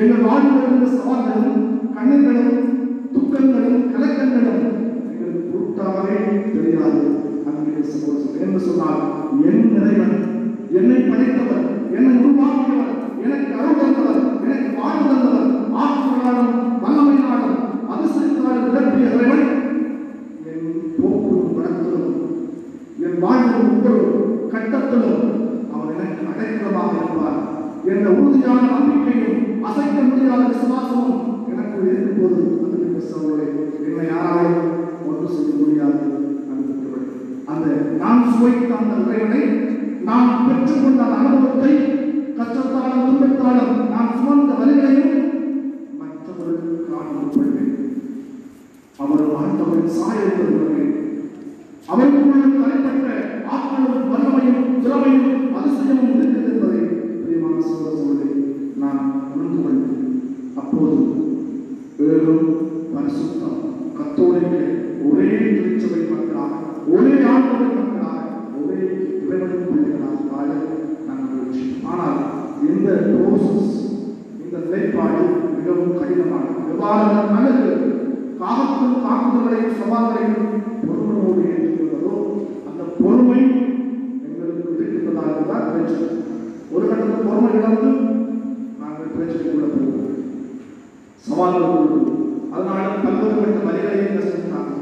[SPEAKER 2] எங்கள் வாழ்வில் இருந்த சவால்களும் கண்ணீர்களும் துக்கங்களும் கலக்கங்களும் எங்களுக்கு பொருட்டாகவே தெரியாது அன்றைய சகோதரர் என்று சொன்னால் என் இறைவன் என்னை படைத்தவர் என்னை உருவாக்கியவர் எனக்கு அருள் தந்தவர் எனக்கு வாழ்வு தந்தவர் ஆற்றலாலும் வல்லமையினாலும் அதிசயத்தாலும் நிரப்பிய இறைவன் என் போக்கும் படத்திலும் என் வாழ்வின் ஒவ்வொரு கட்டத்திலும் அவர் எனக்கு அடைக்கலமாக இருப்பார் என்ற உறுதியான நம்பிக்கையும் அசைக்க முடியாத விசுவாசமும் எனக்குள் இருக்கும்போது அந்த சோழரை என்னை யாராலும் ஒன்று செய்ய முடியாது அனுப்பிவிட்டவர் அந்த நான் சுவைத்த அந்த இறைவனை நான் பெற்றுக்கொண்ட அந்த அனுபவத்தை கஷ்டத்தாலும் துன்பத்தாலும் நான் சுமந்த வலிகளையும் மற்றவர்கள் காண முற்படுவேன் அவர் வாழ்ந்தவரின் சாயல் பெறுகிறேன் அவருக்குள்ள தனிப்பட்ட ஆற்றலும் வல்லமையும் திறமையும் அதிசயமும் இருக்கிறது என்பதை பிரியமான சகோதரர்களே நான் உணர்ந்து கொண்டேன் அப்போது வேறும் பரிசுத்தம் கத்தோலிக்க ஒரே திருச்சபை மக்களாக ஒரே ஆண்டவரை மக்களாக ஒரே இறைவனின் பிள்ளைகளாக வாழ நான் முயற்சி ஆனால் இந்த ப்ரோசஸ் இந்த நிலைப்பாடு மிகவும் கடினமானது எவ்வாறு நல்லது காகத்தின் தாக்குதல்களையும் சவால்களையும் பொறுமையோடு ஏற்றுக்கொள்வதோ அந்த பொறுமை எங்களுக்கு இருக்கின்றதாக தான் பிரச்சனை ஒரு கட்டத்தில் பொறுமை இழந்து நாங்கள் பிரச்சனைக்குள்ள போவோம் சவால்கள் கொள்வோம் அதனால பல்வேறுபட்ட வழிகளையும் கஷ்டத்தாக்குவோம்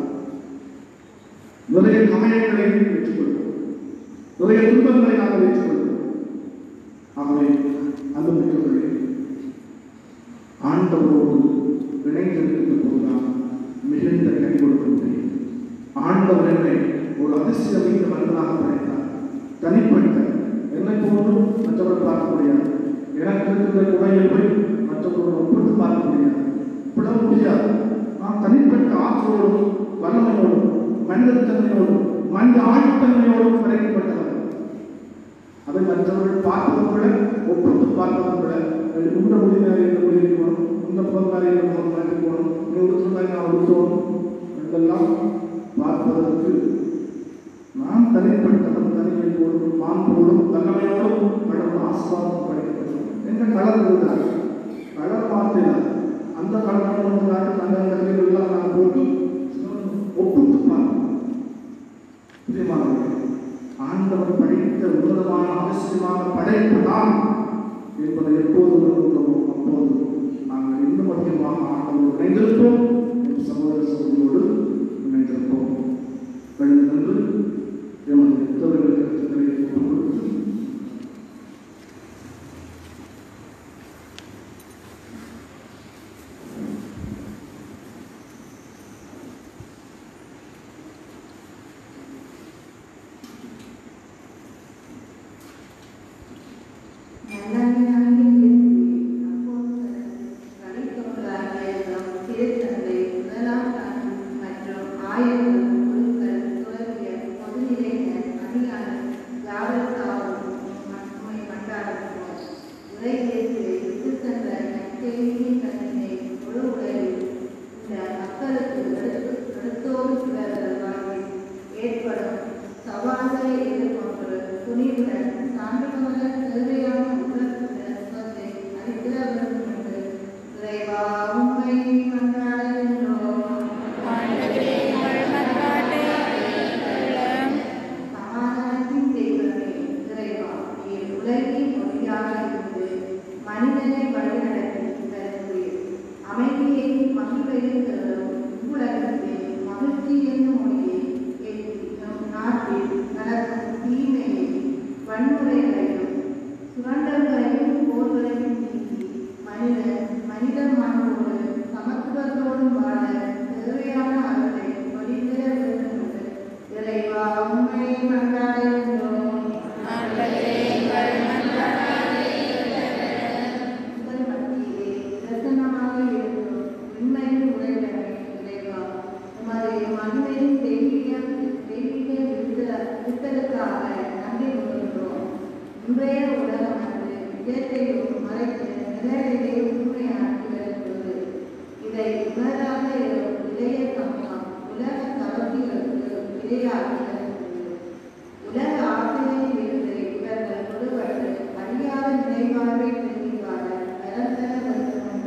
[SPEAKER 2] நிறைய கமயங்களை ஏற்றுக்கொள்வோம் நிறைய துன்பங்களை நாங்கள் ஏற்றுக்கொள்வோம் ஆகவே அனுமதிக்கவில்லை ஆண்டவரோடு இணைந்திருக்கின்ற போதுதான் மிகுந்த கை கொடுக்க முடியும் ஆண்டவர் என்னை ஒரு அதிசயம் மிக்க மனிதனாக படைத்தார் தனிப்பட்ட என்னை போன்று மற்றவர் பார்க்க முடியாது எனக்கு இருக்கின்ற குறையில்பை மற்றவரோடு ஒப்பிட்டு பார்க்க முடியாது விட முடியாது நான் தனிப்பட்ட ஆற்றலோடும் வல்லமையோடும் மனிதத்தன்மையோடும் மனித ஆழ்த்தன்மையோடும் படைக்கப்பட்டவர் அதை மற்றவர்கள் பார்ப்பதும் விட ஒப்பிட்டு பார்ப்பதும் விட உண்ட மொழி மேலே இந்த மொழி இருக்கணும் இந்த புறம் மேலே இந்த புறம் மேலே இருக்கணும் நீ உடுத்துறதா நான் உடுத்தணும் இதெல்லாம் பார்ப்பதற்கு நான் தனிப்பட்டவன் தனியை போடும் மான் போடும் தன்னமையோடும் கடவுள் ஆசிர்வாதம் படைக்கப்பட்டோம் என்ற கலர் இருந்தார் கலர் மாற்றினார் அந்த கலர் ஒன்றாக தங்கள் கல்விகள் எல்லாம் நான் போட்டு ஒப்பிட்டு பார்ப்போம் பிரியமானவர்களே, ஆண்டவர் படைத்த உன்னதமான அவசியமான படைப்பு தான் என்பதை எப்போது உணர்ந்தோமோ அப்போது நாங்கள் இன்னும் அதிகமாக ஆண்டவர் இணைந்திருப்போம் என் சகோதர சகோதரியோடு இணைந்திருப்போம் எழுந்து நின்று எமது புத்தகங்களை கருத்துக்களை ஒப்புக் கொடுத்து
[SPEAKER 3] ஏற்படும் சவால்களை எதிர்கொண்டு துணிவுடன் சான்றுகளுள்ள தேவையான உலகத்துடன் சொத்தை அளித்திட வேண்டும் என்று இறைவா உம்மை மன்றாடுகின்றோம். சமாதானத்தின் தெய்வமே, இறைவா, நீர் உலகின் ஒளியாக இருந்து மனிதனை வழிநடத்தி தருகிறீர். அமைதியையும் மகிழ்வையும் தரும் உலகத்தில் மகிழ்ச்சி என்னும் ஒளியை ஏற்றி நம் நாட்டில் நடக்கும் தீமையை வன்முறைகளையும் சுரண்டல்களையும் போர்களையும் நீக்கி மனிதன் மனித மாண்போடு சமத்துவத்தோடும் வாழ தேவையான அருளை வழிபெற வேண்டும் என்று இறைவா உண்மை மன்றாடுகின்றோம் உங்கள் மத்தியிலே பிரசன்னமாக இருக்கும் உண்மையின் உரைகளை இறைவா உமது மகிமையின் தெய்வீக தெய்வீக விருத்த- விருத்தலுக்காக நன்றி கொள்கின்றோம் இன்றைய உலகம் அன்று இயற்கையும் மறைத்து நிலையிலே உண்மையாக்கி வருகிறது இதை உணராத இளைய சமூகம் உலக தவறுகளுக்கு இரையாகி வருகிறது உலக ஆசைகளில் இருந்து இவர்கள் விடுபட்டு அறியாத நிலைவாழ்வை தெரிவிக்காத நிரந்தர வேண்டும்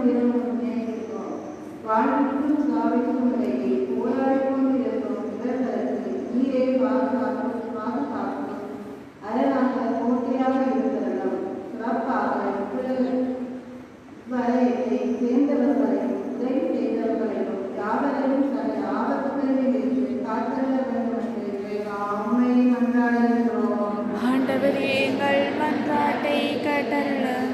[SPEAKER 3] இரவும் இரவும் நினைக்கிறோம் வாழ்விக்கும் சாவிக்கும் இடையே போராடிக் கொண்டிருக்கும் இவர்களுக்கு நீரே பாதுகாப்பு பாதுகாப்பு அரணாக கோட்டையாக இருக்கிறோம் சிறப்பாக இவ்வுலக வரையத்தை சேர்ந்தவர்களையும் உதவி செய்தவர்களையும் யாவரையும் தனது ஆபத்துகளில் இருந்து காத்தள்ள வேண்டும் என்று இறைவா உம்மை மன்றாடுகிறோம்
[SPEAKER 4] ஆண்டவரே எங்கள் மன்றாட்டை கேட்டருளும்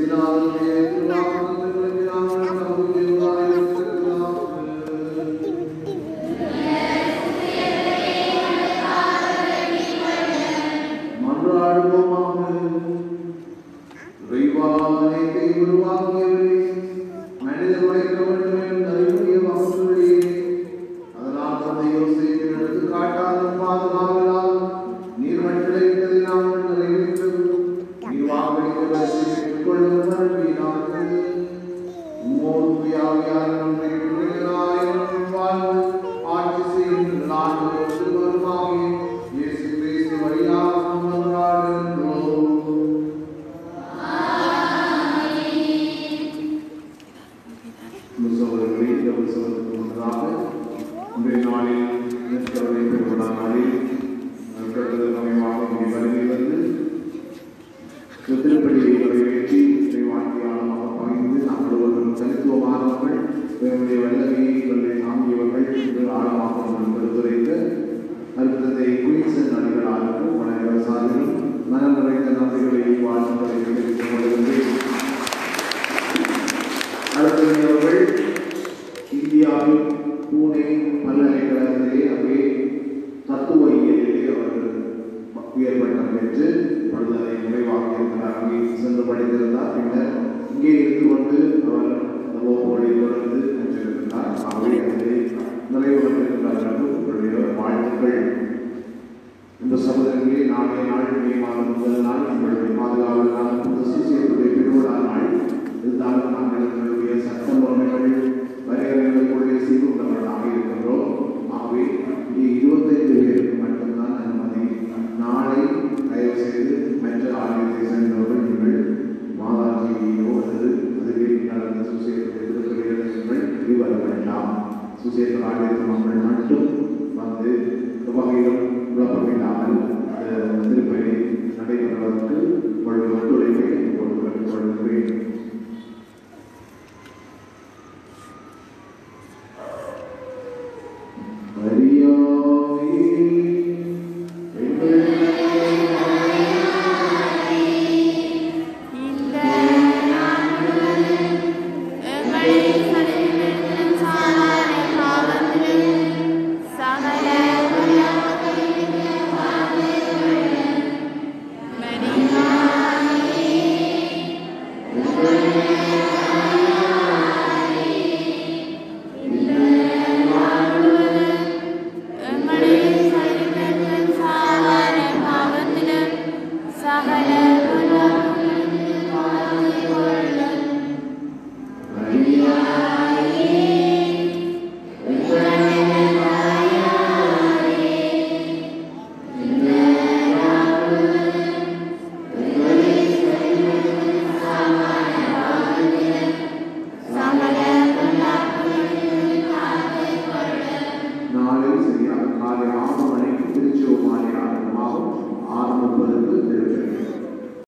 [SPEAKER 1] இயேசுநாதனுடைய திருவாக்குதத்தங்களுக்கு நாங்கள் நம்பிக்கையுள்ளவராய் இருக்கிறோம். மன்றாடுவோமாக இறைவாலயத்தை உருவாக்கியவரே மனிதர் உழைக்க வேண்டும் என்ற அறிவுடைய வாக்குறுதியே அதனால் தந்தை யோசிப்பின் எடுத்துக்காட்டாலும் பாதுகாவலால் நீர் மட்டிடைத்ததை நாங்கள் நிறைவேற்றவும் நீர் வாக்களித்தவரை பெற்றுக்கொள்ளும் மறுபடியாக உம்மோடு துயாவியார் நன்றி புரிகிறாயும் வாழ்ந்து ஆட்சி செய்யும் நான்கு வருமாகி இயேசு கிறிஸ்து வழியாக மன்றாடுகின்றோம் சகோதரர்களே இந்த உற்சவத்துக்கு முன்னதாக இன்றைய நாளில் நிற்கிறவரை பெறுவதா நாளில் கருத்து சமயமாக இங்கே வருகை வந்து திருப்படியை நிறைவேற்றி இதை வாக்கியாளமாக பகிர்ந்து நாம் ஒருவரும் தனித்துவமானவர்கள் இவருடைய வல்லமையை இவருடைய தாங்கியவர்கள் என்று ஆழமாக நாம் கருத்துரைத்து அற்புதத்தை குயின்சன் அணிகளாலும் வணங்க சாதிலும் மனம் நிறைந்த நன்றிகளை வாழ்த்துக்களை தெரிவித்துக் கொள்கின்றேன் அடுத்தவர்கள் இந்தியாவின் பூனே பல்கலைக்கழகத்திலே அங்கே தத்துவ இயலிலே அவர்கள் உயர் பட்டம் பெற்று இப்பொழுது அதை நிறைவாக்கியிருக்கிறார் அங்கே சென்று படித்திருந்தார் பின்னர் இங்கே இருந்து கொண்டு அவர் அந்த வகுப்புகளை தொடர்ந்து சென்றிருக்கிறார் ஆகவே அதிலே நிறைவு பெற்றிருக்கிறார்கள் உங்களுடைய வாழ்த்துக்கள் இந்த சகோதரர்களே நாளைய நாள் மே மாதம் முதல் நாள் உங்களுடைய பாதுகாவலான